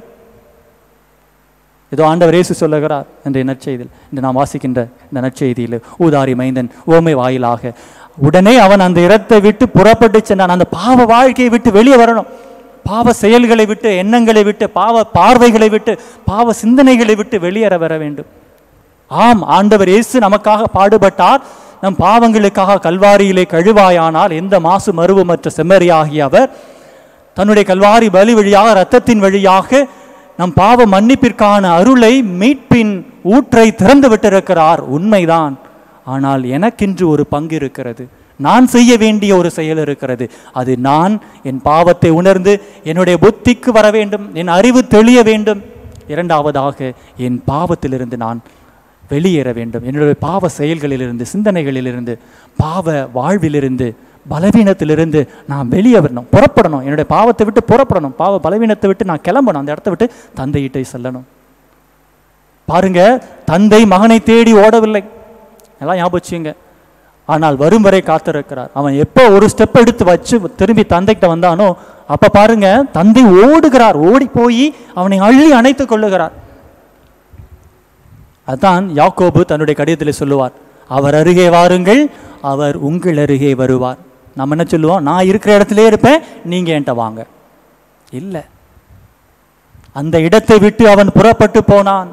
இதோ ஆண்டவர் இயேசு சொல்லுகிறார் என்ற நற்செய்தியில் இந்த நாம் வாசிக்கின்ற இந்த நற்செய்தியில் ஊதாரி மைந்தன் ஓமை வாயிலாக உடனே அவன் அந்த இடத்தை விட்டு புறப்பட்டு சென்றான் அந்த பாவ வாழ்க்கையை விட்டு வெளியே வரணும் பாவ செயல்களை விட்டு எண்ணங்களை விட்டு பாவ பார்வைகளை விட்டு பாவ சிந்தனைகளை விட்டு வெளியேற வர வேண்டும் ஆம் ஆண்டவர் இயேசு நமக்காக பாடுபட்டார் நம் பாவங்களுக்காக கல்வாரியிலே கழுவாயானால் எந்த மாசு மருவமற்ற செம்மறியாகிய அவர் தன்னுடைய கல்வாரி பலி வழியாக இரத்தத்தின் வழியாக நம் பாவ மன்னிப்பிற்கான அருளை மீட்பின் ஊற்றை திறந்து விட்டிருக்கிறார் உண்மைதான் ஆனால் எனக்கென்று ஒரு பங்கு இருக்கிறது நான் செய்ய வேண்டிய ஒரு செயல் இருக்கிறது அது நான் என் பாவத்தை உணர்ந்து என்னுடைய புத்திக்கு வர வேண்டும் என் அறிவு தெளிய வேண்டும் இரண்டாவதாக என் பாவத்திலிருந்து நான் வெளியேற வேண்டும் என்னுடைய பாவ செயல்களிலிருந்து சிந்தனைகளிலிருந்து பாவ வாழ்விலிருந்து பலவீனத்திலிருந்து நான் வெளியே வரணும் புறப்படணும் என்னுடைய பாவத்தை விட்டு புறப்படணும் பாவ பலவீனத்தை விட்டு நான் கிளம்பணும் அந்த இடத்த விட்டு தந்தையிட்டை செல்லணும் பாருங்க தந்தை மகனை தேடி ஓடவில்லை எல்லாம் ஞாபகம் வச்சுங்க ஆனால் வரும் வரை காத்திருக்கிறார் அவன் எப்போ ஒரு ஸ்டெப் எடுத்து வச்சு திரும்பி தந்தைகிட்ட வந்தானோ அப்ப பாருங்க தந்தை ஓடுகிறார் ஓடி போய் அவனை அள்ளி அணைத்துக் கொள்ளுகிறார் அதான் யாக்கோபு தன்னுடைய கடிதத்தில் சொல்லுவார் அவர் அருகே வாருங்கள் அவர் உங்கள் அருகே வருவார் நம்ம என்ன சொல்லுவோம் நான் இருக்கிற இடத்திலே இருப்பேன் நீங்க என்கிட்ட வாங்க இல்லை அந்த இடத்தை விட்டு அவன் புறப்பட்டு போனான்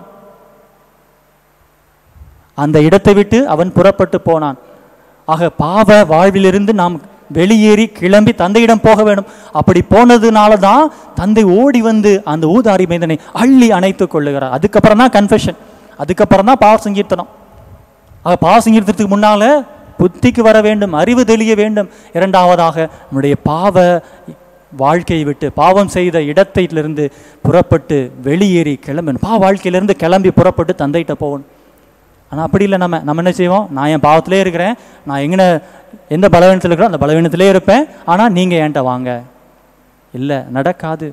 அந்த இடத்தை விட்டு அவன் புறப்பட்டு போனான் ஆக பாவ வாழ்விலிருந்து நாம் வெளியேறி கிளம்பி தந்தையிடம் போக வேண்டும் அப்படி போனதுனால தான் தந்தை ஓடி வந்து அந்த ஊதாரி மைந்தனை அள்ளி அணைத்துக் கொள்ளுகிறார் அதுக்கப்புறம் தான் கன்ஃபெஷன் அதுக்கப்புறம் தான் பாவ சங்கீர்த்தனம் ஆக பாவ சங்கீர்த்தனத்துக்கு முன்னால புத்திக்கு வர வேண்டும் அறிவு தெளிய வேண்டும் இரண்டாவதாக நம்முடைய பாவ வாழ்க்கையை விட்டு பாவம் செய்த இடத்திலிருந்து புறப்பட்டு வெளியேறி கிளம்பணும் பாவ வாழ்க்கையிலிருந்து கிளம்பி புறப்பட்டு தந்தைகிட்ட போகணும் ஆனால் அப்படி இல்லை நம்ம நம்ம என்ன செய்வோம் நான் என் பாவத்திலே இருக்கிறேன் நான் எங்கன எந்த பலவீனத்தில் இருக்கிறோம் அந்த பலவீனத்திலே இருப்பேன் ஆனால் நீங்கள் என்கிட்ட வாங்க இல்லை நடக்காது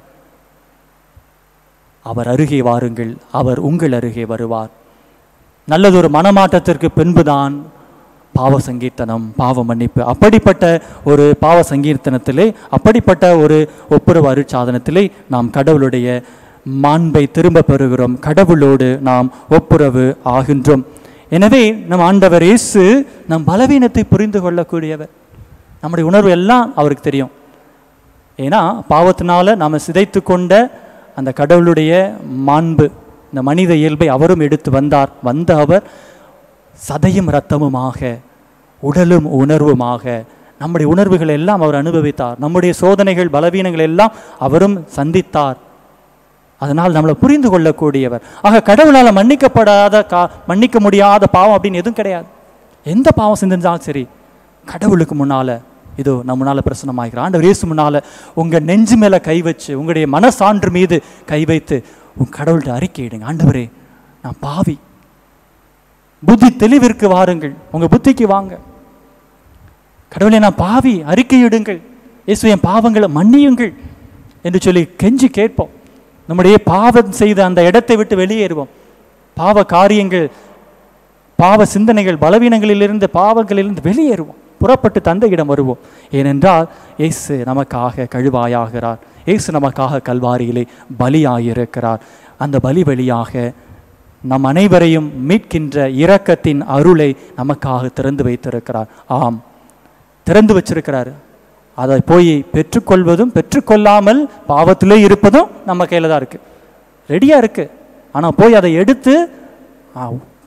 அவர் அருகே வாருங்கள் அவர் உங்கள் அருகே வருவார் நல்லதொரு மனமாற்றத்திற்கு பின்புதான் பாவ சங்கீர்த்தனம் பாவ மன்னிப்பு அப்படிப்பட்ட ஒரு பாவ சங்கீர்த்தனத்திலே அப்படிப்பட்ட ஒரு ஒப்புரவு அருட்சாதனத்திலே நாம் கடவுளுடைய மாண்பை திரும்ப பெறுகிறோம் கடவுளோடு நாம் ஒப்புரவு ஆகின்றோம் எனவே நம் ஆண்டவர் இயேசு நம் பலவீனத்தை புரிந்து கொள்ளக்கூடியவர் நம்முடைய உணர்வு எல்லாம் அவருக்கு தெரியும் ஏன்னா பாவத்தினால நாம் சிதைத்து கொண்ட அந்த கடவுளுடைய மாண்பு இந்த மனித இயல்பை அவரும் எடுத்து வந்தார் வந்த அவர் சதையும் இரத்தமுமாக உடலும் உணர்வுமாக நம்முடைய உணர்வுகள் எல்லாம் அவர் அனுபவித்தார் நம்முடைய சோதனைகள் பலவீனங்கள் எல்லாம் அவரும் சந்தித்தார் அதனால் நம்மளை புரிந்து கொள்ளக்கூடியவர் ஆக கடவுளால் மன்னிக்கப்படாத கா மன்னிக்க முடியாத பாவம் அப்படின்னு எதுவும் கிடையாது எந்த பாவம் செஞ்சிருந்தாலும் சரி கடவுளுக்கு முன்னால இதோ நம்ம முன்னால பிரசனமாகிறார் ஆண்டவர் இயேசு முன்னால உங்க நெஞ்சு மேல கை வச்சு உங்களுடைய மனசான்று மீது கை வைத்து உங்க கடவுள்கிட்ட அறிக்கையிடுங்க ஆண்டவரே நான் பாவி புத்தி தெளிவிற்கு வாருங்கள் உங்க புத்திக்கு வாங்க கடவுளே நான் பாவி அறிக்கையிடுங்கள் இயேசு என் பாவங்களை மன்னியுங்கள் என்று சொல்லி கெஞ்சி கேட்போம் நம்முடைய பாவம் செய்த அந்த இடத்தை விட்டு வெளியேறுவோம் பாவ காரியங்கள் பாவ சிந்தனைகள் பலவீனங்களிலிருந்து பாவங்களிலிருந்து வெளியேறுவோம் புறப்பட்டு தந்தையிடம் வருவோம் ஏனென்றால் இயேசு நமக்காக கழுவாயாகிறார் இயேசு நமக்காக கல்வாரியிலே பலியாயிருக்கிறார் அந்த பலி வழியாக நம் அனைவரையும் மீட்கின்ற இரக்கத்தின் அருளை நமக்காக திறந்து வைத்திருக்கிறார் ஆம் திறந்து வச்சிருக்கிறார் அதை போய் பெற்றுக்கொள்வதும் பெற்றுக்கொள்ளாமல் பாவத்திலே இருப்பதும் நம்ம கையில் தான் இருக்கு ரெடியாக இருக்கு ஆனால் போய் அதை எடுத்து ஆ,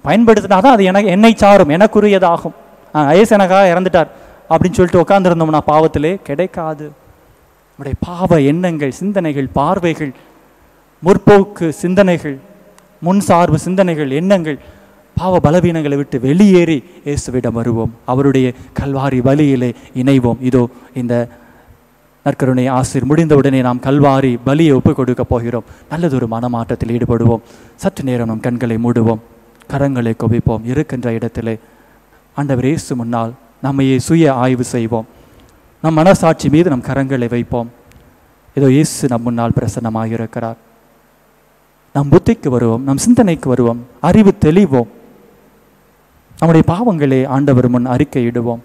பயன்படுத்தினா தான் அது எனக்கு என்னை சாரும் எனக்குரியதாகும் ஐஎஸ் எனக்காக இறந்துட்டார் அப்படின்னு சொல்லிட்டு உட்காந்துருந்தோம்னா பாவத்திலே கிடைக்காது நம்முடைய பாவ எண்ணங்கள் சிந்தனைகள் பார்வைகள் முற்போக்கு சிந்தனைகள் முன் சார்பு சிந்தனைகள் எண்ணங்கள் பாவ பலவீனங்களை விட்டு வெளியேறி இயேசுவிடம் வருவோம் அவருடைய கல்வாரி வழியிலே இணைவோம் இதோ இந்த நற்கருணை ஆசிர் முடிந்தவுடனே நாம் கல்வாரி பலியை ஒப்புக் கொடுக்க போகிறோம் நல்லதொரு மனமாற்றத்தில் ஈடுபடுவோம் சற்று நேரம் நம் கண்களை மூடுவோம் கரங்களை குவிப்போம் இருக்கின்ற இடத்திலே ஆண்டவர் இயேசு முன்னால் நம்மையே சுய ஆய்வு செய்வோம் நம் மனசாட்சி மீது நம் கரங்களை வைப்போம் இதோ இயேசு நம் முன்னால் பிரசன்னமாக இருக்கிறார் நம் புத்திக்கு வருவோம் நம் சிந்தனைக்கு வருவோம் அறிவு தெளிவோம் நம்முடைய பாவங்களை ஆண்டவர் முன் அறிக்கையிடுவோம்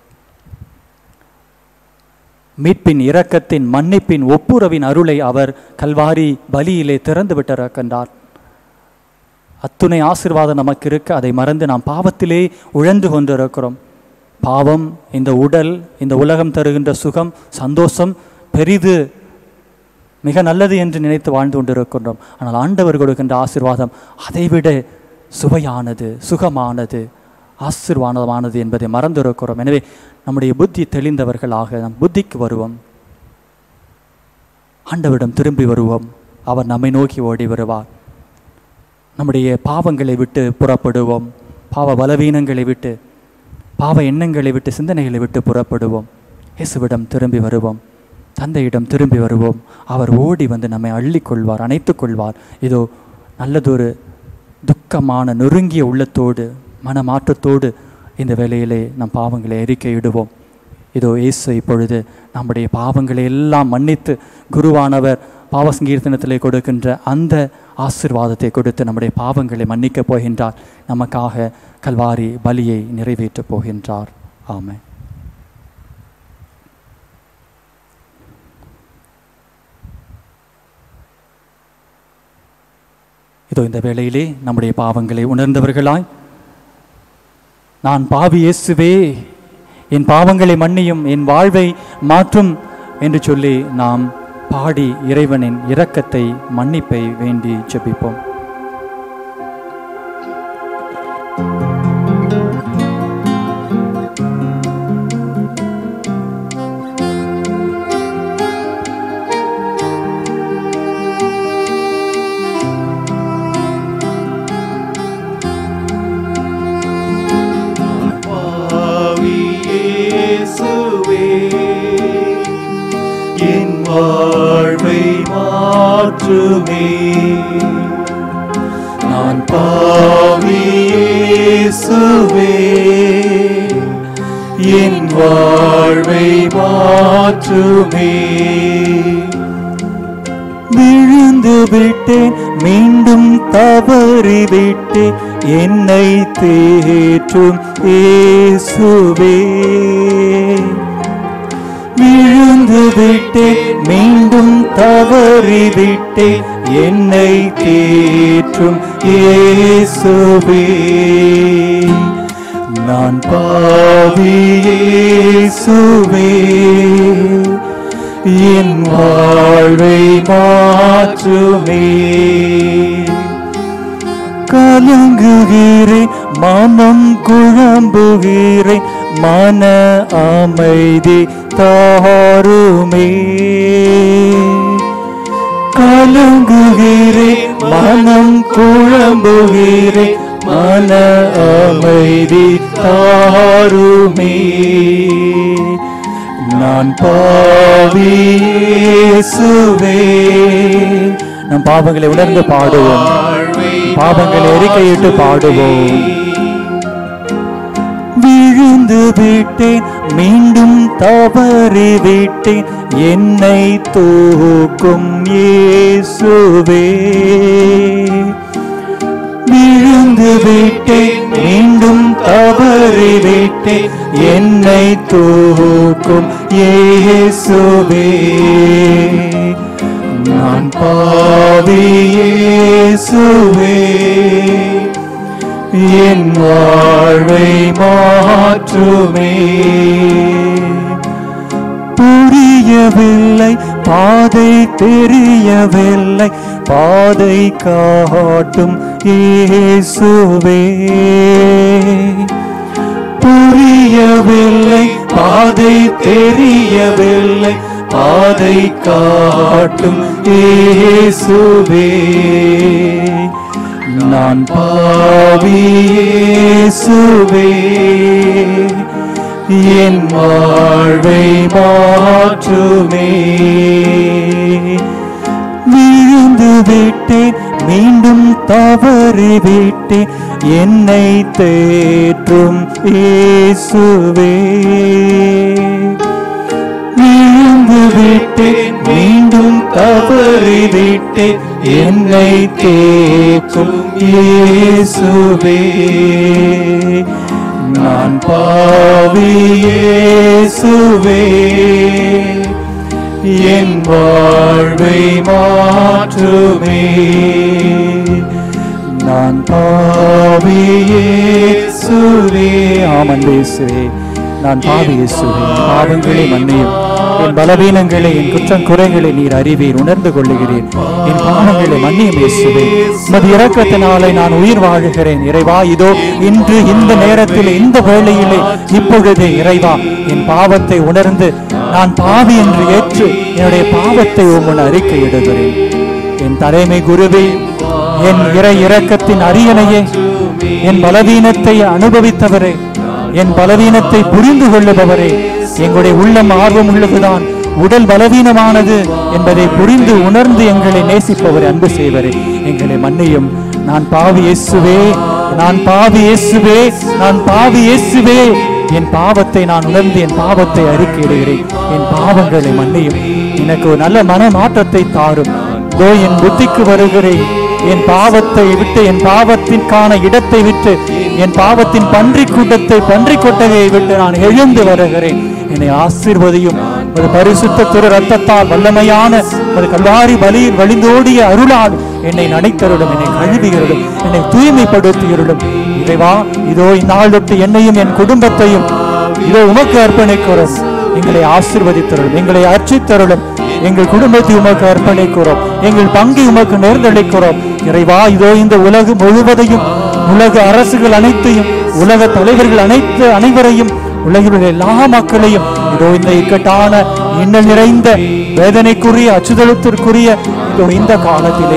மீட்பின் இரக்கத்தின் மன்னிப்பின் ஒப்புரவின் அருளை அவர் கல்வாரி பலியிலே திறந்து விட்டிருக்கின்றார் அத்துணை ஆசிர்வாதம் நமக்கு இருக்க அதை மறந்து நாம் பாவத்திலே உழந்து கொண்டிருக்கிறோம் பாவம் இந்த உடல் இந்த உலகம் தருகின்ற சுகம் சந்தோஷம் பெரிது மிக நல்லது என்று நினைத்து வாழ்ந்து கொண்டிருக்கின்றோம் ஆனால் ஆண்டவர் கொடுக்கின்ற ஆசிர்வாதம் அதைவிட சுவையானது சுகமானது ஆசிர்வாதமானது என்பதை மறந்திருக்கிறோம் எனவே நம்முடைய புத்தி தெளிந்தவர்களாக நம் புத்திக்கு வருவோம் ஆண்டவரிடம் திரும்பி வருவோம் அவர் நம்மை நோக்கி ஓடி வருவார் நம்முடைய பாவங்களை விட்டு புறப்படுவோம் பாவ பலவீனங்களை விட்டு பாவ எண்ணங்களை விட்டு சிந்தனைகளை விட்டு புறப்படுவோம் இயேசுவிடம் திரும்பி வருவோம் தந்தையிடம் திரும்பி வருவோம் அவர் ஓடி வந்து நம்மை அள்ளிக்கொள்வார் அணைத்துக் கொள்வார் இதோ நல்லதொரு துக்கமான நொறுங்கிய உள்ளத்தோடு மனமாற்றத்தோடு இந்த வேளையிலே நம் பாவங்களை அறிக்கையிடுவோம் இதோ இயேசு இப்பொழுது நம்முடைய பாவங்களை எல்லாம் மன்னித்து குருவானவர் பாவ சங்கீர்த்தனத்திலே கொடுக்கின்ற அந்த ஆசிர்வாதத்தை கொடுத்து நம்முடைய பாவங்களை மன்னிக்கப் போகின்றார் நமக்காக கல்வாரி பலியை நிறைவேற்றப் போகின்றார் ஆமென் இதோ இந்த வேளையிலே நம்முடைய பாவங்களை உணர்ந்தவர்களாய் நான் பாவி இயேசுவே என் பாவங்களை மன்னியும் என் வாழ்வை மாற்றும் என்று சொல்லி நாம் பாடி இறைவனின் இரக்கத்தை மன்னிப்பை வேண்டி ஜெபிப்போம் பாவி இயேசுவே, என் வாழ்வை மாற்றுமே நான் பாவி இயேசுவே, என் வாழ்வை மாற்றுமே விழுந்து விட்டேன் மீண்டும் தவறி விட்டேன் என்னை தேற்றும் இயேசுவே விழுந்து விட்டேன் மீண்டும் தவறி விட்டேன் என்னை தேற்றும் இயேசுவே நான் பாவி இயேசுவே என் வாழ்வை மாற்றுமே கலங்குகிறேன் மனம் குழம்புகிறேன் மன அமைதி தாருமே கலங்குகிறேன் மனம் குழம்புகிறேன் மன அமைதி தாருமே நான் பாவி இயேசுவே நம் பாவங்களை உணர்ந்து பாடுவோம் பாவங்களை அறிக்கையிட்டு பாடுவோம் விழுந்து விட்டேன் மீண்டும் தவறி விட்டேன் என்னை தூக்கும் இயேசுவே விழுந்து விட்டேன் மீண்டும் தவறி விட்டேன் என்னை தூக்கும் இயேசுவே நான் பாவி இயேசுவே என் வாழ்வை மாற்றுமே புரியவில்லை பாதை தெரியவில்லை பாதை காட்டும் இயேசுவே புரியவில்லை பாதை தெரியவில்லை பாதை காட்டும் இயேசுவே நான் பாவி இயேசுவே என் வாழ்வை மாற்றுமே விழுந்து விட்டேன் மீண்டும் தவறி விட்டேன் என்னை தேற்றும் இயேசுவே விழுந்து விட்டேன் மீண்டும் தவறி விட்டேன் என்னை தேற்றும் இயேசுவே நான் பாவி இயேசுவே என் வாழ்வை மாற்றுமே நான் பாவி இயேசுவே ஆமன் இயேசுவே நான் பாவி இயேசுவே பாவங்களை மன்னியும் என் பலவீனங்களை என் குற்றம் குறைகளை நீர் அறிவீர் உணர்ந்து கொள்ளுகிறேன் என் பாவங்களை மன்னியும் இயேசுவே உமது இரக்கத்தினாலே நான் உயிர் வாழுகிறேன் இறைவா இதோ இன்று இந்த நேரத்தில் இந்த வேளையிலே இப்பொழுதே இறைவா என் பாவத்தை உணர்ந்து நான் பாவி என்று ஏற்று என்னுடைய பாவத்தை உம்மன் அறிக்கையிடுகிறேன் என் தலைமை குருவே என் இறை இரக்கத்தின் அரியணையே என் பலவீனத்தை அனுபவித்தவரே என் பலவீனத்தை புரிந்து கொள்ளுபவரே எங்களுடைய உள்ளம் ஆர்வம் உள்ளதுதான் உடல் பலவீனமானது என்பதை புரிந்து உணர்ந்து எங்களை நேசிப்பவரே அன்பு செய்வரே எங்களை மன்னியும் நான் பாவி இயேசுவே நான் பாவி இயேசுவே நான் பாவி இயேசுவே என் பாவத்தை நான் உணர்ந்து என் பாவத்தை அறிக்கையிடுகிறேன் என் பாவங்களை மன்னியும் எனக்கு ஒரு நல்ல மன மாற்றத்தை தாரும் இதோ என் புத்திக்கு வருகிறேன் என் பாவத்தை விட்டு என் பாவத்திற்கான இடத்தை விட்டு என் பாவத்தின் பன்றி கூட்டத்தை பன்றி கொட்டகையை விட்டு நான் எழுந்து வருகிறேன் என்னை ஆசீர்வதியும் ஒரு பரிசுத்த திரு ரத்தத்தால் வல்லமையான ஒரு கல்வாரி பலியில் வழிந்தோடிய அருளால் என்னை நனைத்தருடும் என்னை கழுவியருடும் என்னை தூய்மைப்படுத்தியருடும் இறைவா இதோ இந்நாள் தொட்டு என்னையும் என் குடும்பத்தையும் இதோ உமக்கு அர்ப்பணிக்கிறோம் எங்களை ஆசீர்வதித்தருளும் எங்களை அர்ச்சித்தருளும் எங்கள் குடும்பத்தை உமக்கு அர்ப்பணிக்கிறோம் எங்கள் பங்கை உமக்கு நேர்ந்தளிக்கிறோம் இறைவா இதோ இந்த உலகம் முழுவதையும் உலக அரசுகள் அனைத்தையும் உலக தலைவர்கள் அனைத்து அனைவரையும் உலகில் உள்ள எல்லா மக்களையும் இதோ இந்த இக்கட்டான இன்னல் நிறைந்த வேதனைக்குரிய அச்சுதலத்திற்குரிய இதோ இந்த காலத்திலே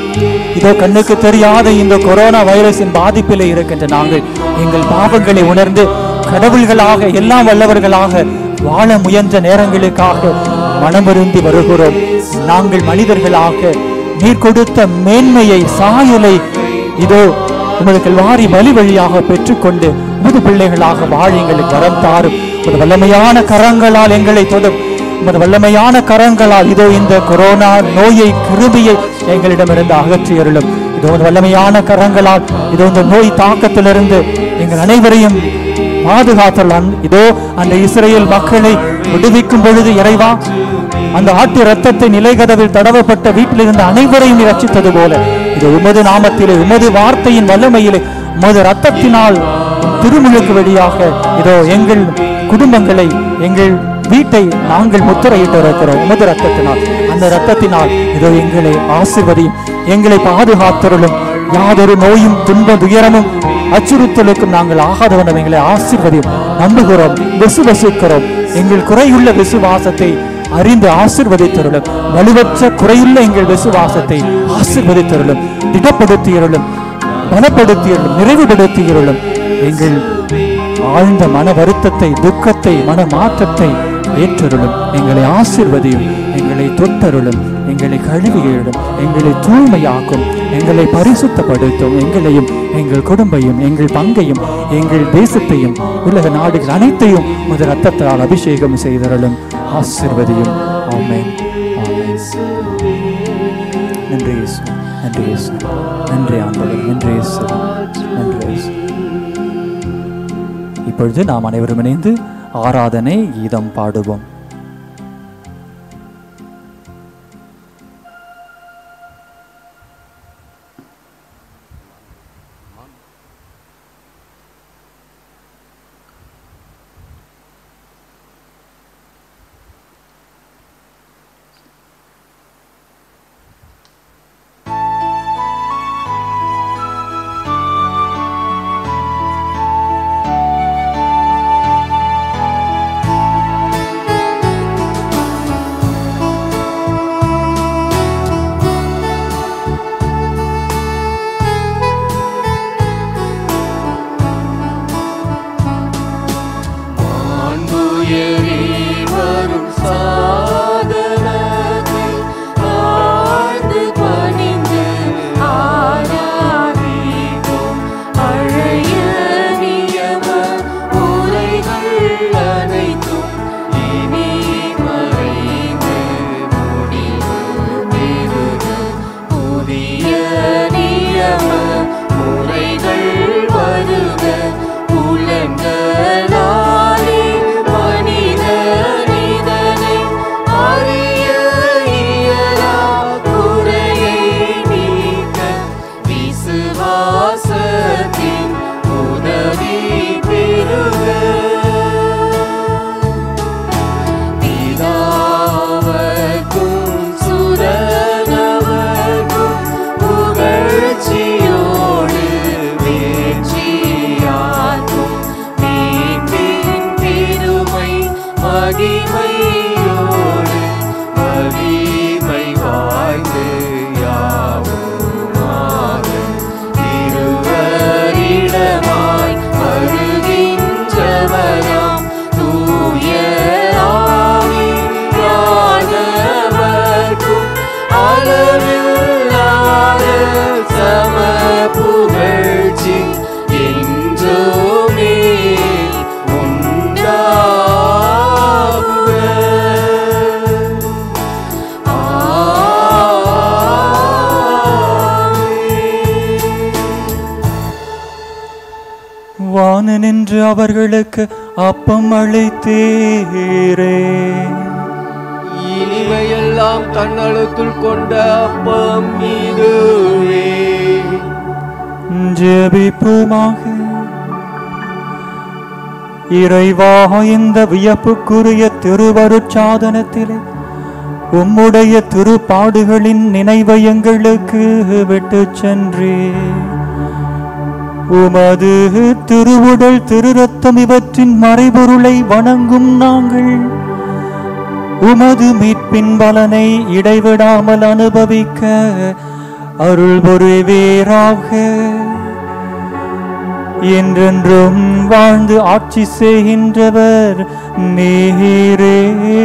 இதோ கண்ணுக்கு தெரியாத இந்த கொரோனா வைரஸின் பாதிப்பிலே இருக்கின்ற நாங்கள் எங்கள் பாவங்களை உணர்ந்து கடவுள்களாக எல்லாம் வல்லவர்களாக வாழ முயன்ற நேரங்களுக்காக மனமருந்தி வருகிறோம் நாங்கள் மனிதர்களாக நீர் கொடுத்த மேன்மையை சாயலை இதோ உமது கல்வாரி வழி வழியாக பெற்றுக்கொண்டு உமது பிள்ளைகளாக வாழ எங்களுக்கு வரம் தாரும் உமது வல்லமையான கரங்களால் எங்களை தொடும் உமது வல்லமையான கரங்களால் இதோ இந்த கொரோனா நோயை கிருபியை எங்களிடமிருந்து அகற்றி அருளும் இதோ உமது வல்லமையான கரங்களால் இதோ இந்த நோய் தாக்கத்திலிருந்து எங்கள் அனைவரையும் பாதுகாத்தல் அந்- இதோ அந்த இஸ்ரேல் மக்களை விடுவிக்கும் பொழுது இறைவா அந்த ஆட்டு ரத்தத்தை நிலைகதவில் தடவப்பட்ட வீட்டில் இருந்த அனைவரையும் நீ ரட்சித்தது போல இது உமது நாமத்திலே உமது வார்த்தையின் வல்லமையிலே உமது ரத்தத்தினால் உம் திருமுழுக்கு வழியாக இதோ எங்கள் குடும்பங்களை எங்கள் வீட்டை நாங்கள் முத்திரையிட்டு இருக்கிறோம் உமது ரத்தத்தினால் அந்த ரத்தத்தினால் இதோ எங்களை ஆசிர்வதியும் எங்களை பாதுகாத்தருளும் யாதொரு நோயும் துன்ப துயரமும் அச்சுறுத்தலுக்கும் நாங்கள் ஆகாதவனம் எங்களை ஆசீர்வதியும் நம்புகிறோம் விசுவசிக்கிறோம் எங்கள் குறையுள்ள விசுவாசத்தை அறிந்து ஆசிர்வதித்தருளும் வலுவற்ற குறையுள்ள எங்கள் விசுவாசத்தை ஆசிர்வதித்தருளும் திடப்படுத்தியருளும் பலப்படுத்தியருளும் நிறைவுபடுத்தியருளும் எங்கள் ஆழ்ந்த மன வருத்தத்தை துக்கத்தை மன மாற்றத்தை ஏற்றருளும் எங்களை ஆசிர்வதியும் எங்களை தொட்டருளும் எங்களை கழுவியருளும் எங்களை தூய்மையாக்கும் எங்களை பரிசுத்தப்படுத்தும் எங்களையும் எங்கள் குடும்பையும் எங்கள் பங்கையும் எங்கள் தேசத்தையும் உலக நாடுகள் அனைத்தையும் முத ரத்தத்தால் அபிஷேகம் செய்தருளும் ஆசிர்வதியும் ஆமென் ஆமென் நன்றி இயேசு நன்றி இயேசு நன்றி ஆண்டவர் நன்றி இயேசு நன்றி இயேசு இப்பொழுது நாம் அனைவரும் இணைந்து ஆராதனை கீதம் பாடுவோம் ஆ மகிமையோடு மகிமை வாய்ந்து யாவுமாக திருவரிடமாய் வருகின்றவராம் தூய ஆவியானவர்க்கும் அளவில்லாத சம புகழ்ச்சி என்றுமே உண்டாகுக வான நின்று அவர்களுக்கு அப்பம் அழைத்தீரே இனிமையெல்லாம் தன்னலத்துள் கொண்ட அப்பம் இதுவே ஜெபிப்புமாக இறைவா இந்த வியப்புக்குரிய திருவருட்சாதனத்திலே உம்முடைய திருப்பாடுகளின் நினைவை எங்களுக்கு விட்டுச் சென்றே உமது திருவுடல் திருரத்தம் இவற்றின் மறைபொருளை வணங்கும் நாங்கள் உமது மீட்பின் பலனை இடைவிடாமல் அனுபவிக்க அருள் புரிவீராக என்றென்றும் வாழ்ந்து ஆட்சி செய்கின்றவர் நீரே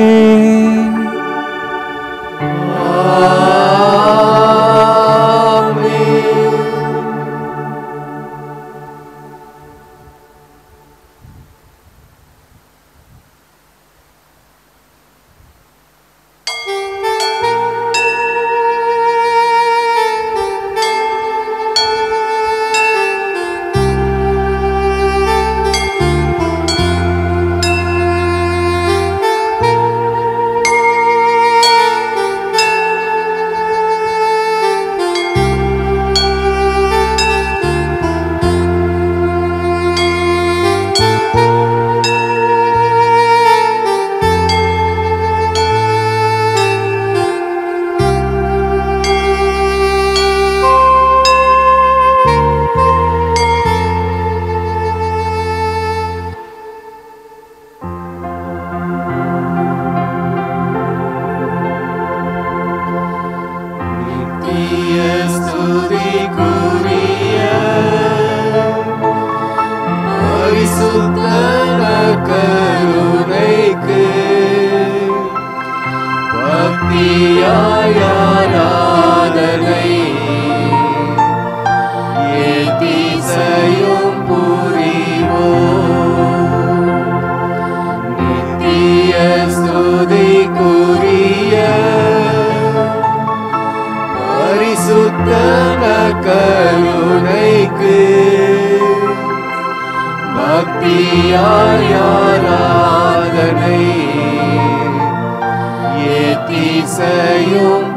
நித்திய ஸ்துதிக்குரிய பரிசுத்த கருணைக்கு பக்தியாய் ஆராதனை ஏத்திசையும் புரிவோம் நித்திய ஸ்துதிக்குரிய பரிசுத்த கருணைக்கு பக்தியாய் ஆராதனை ஏத்திசையும்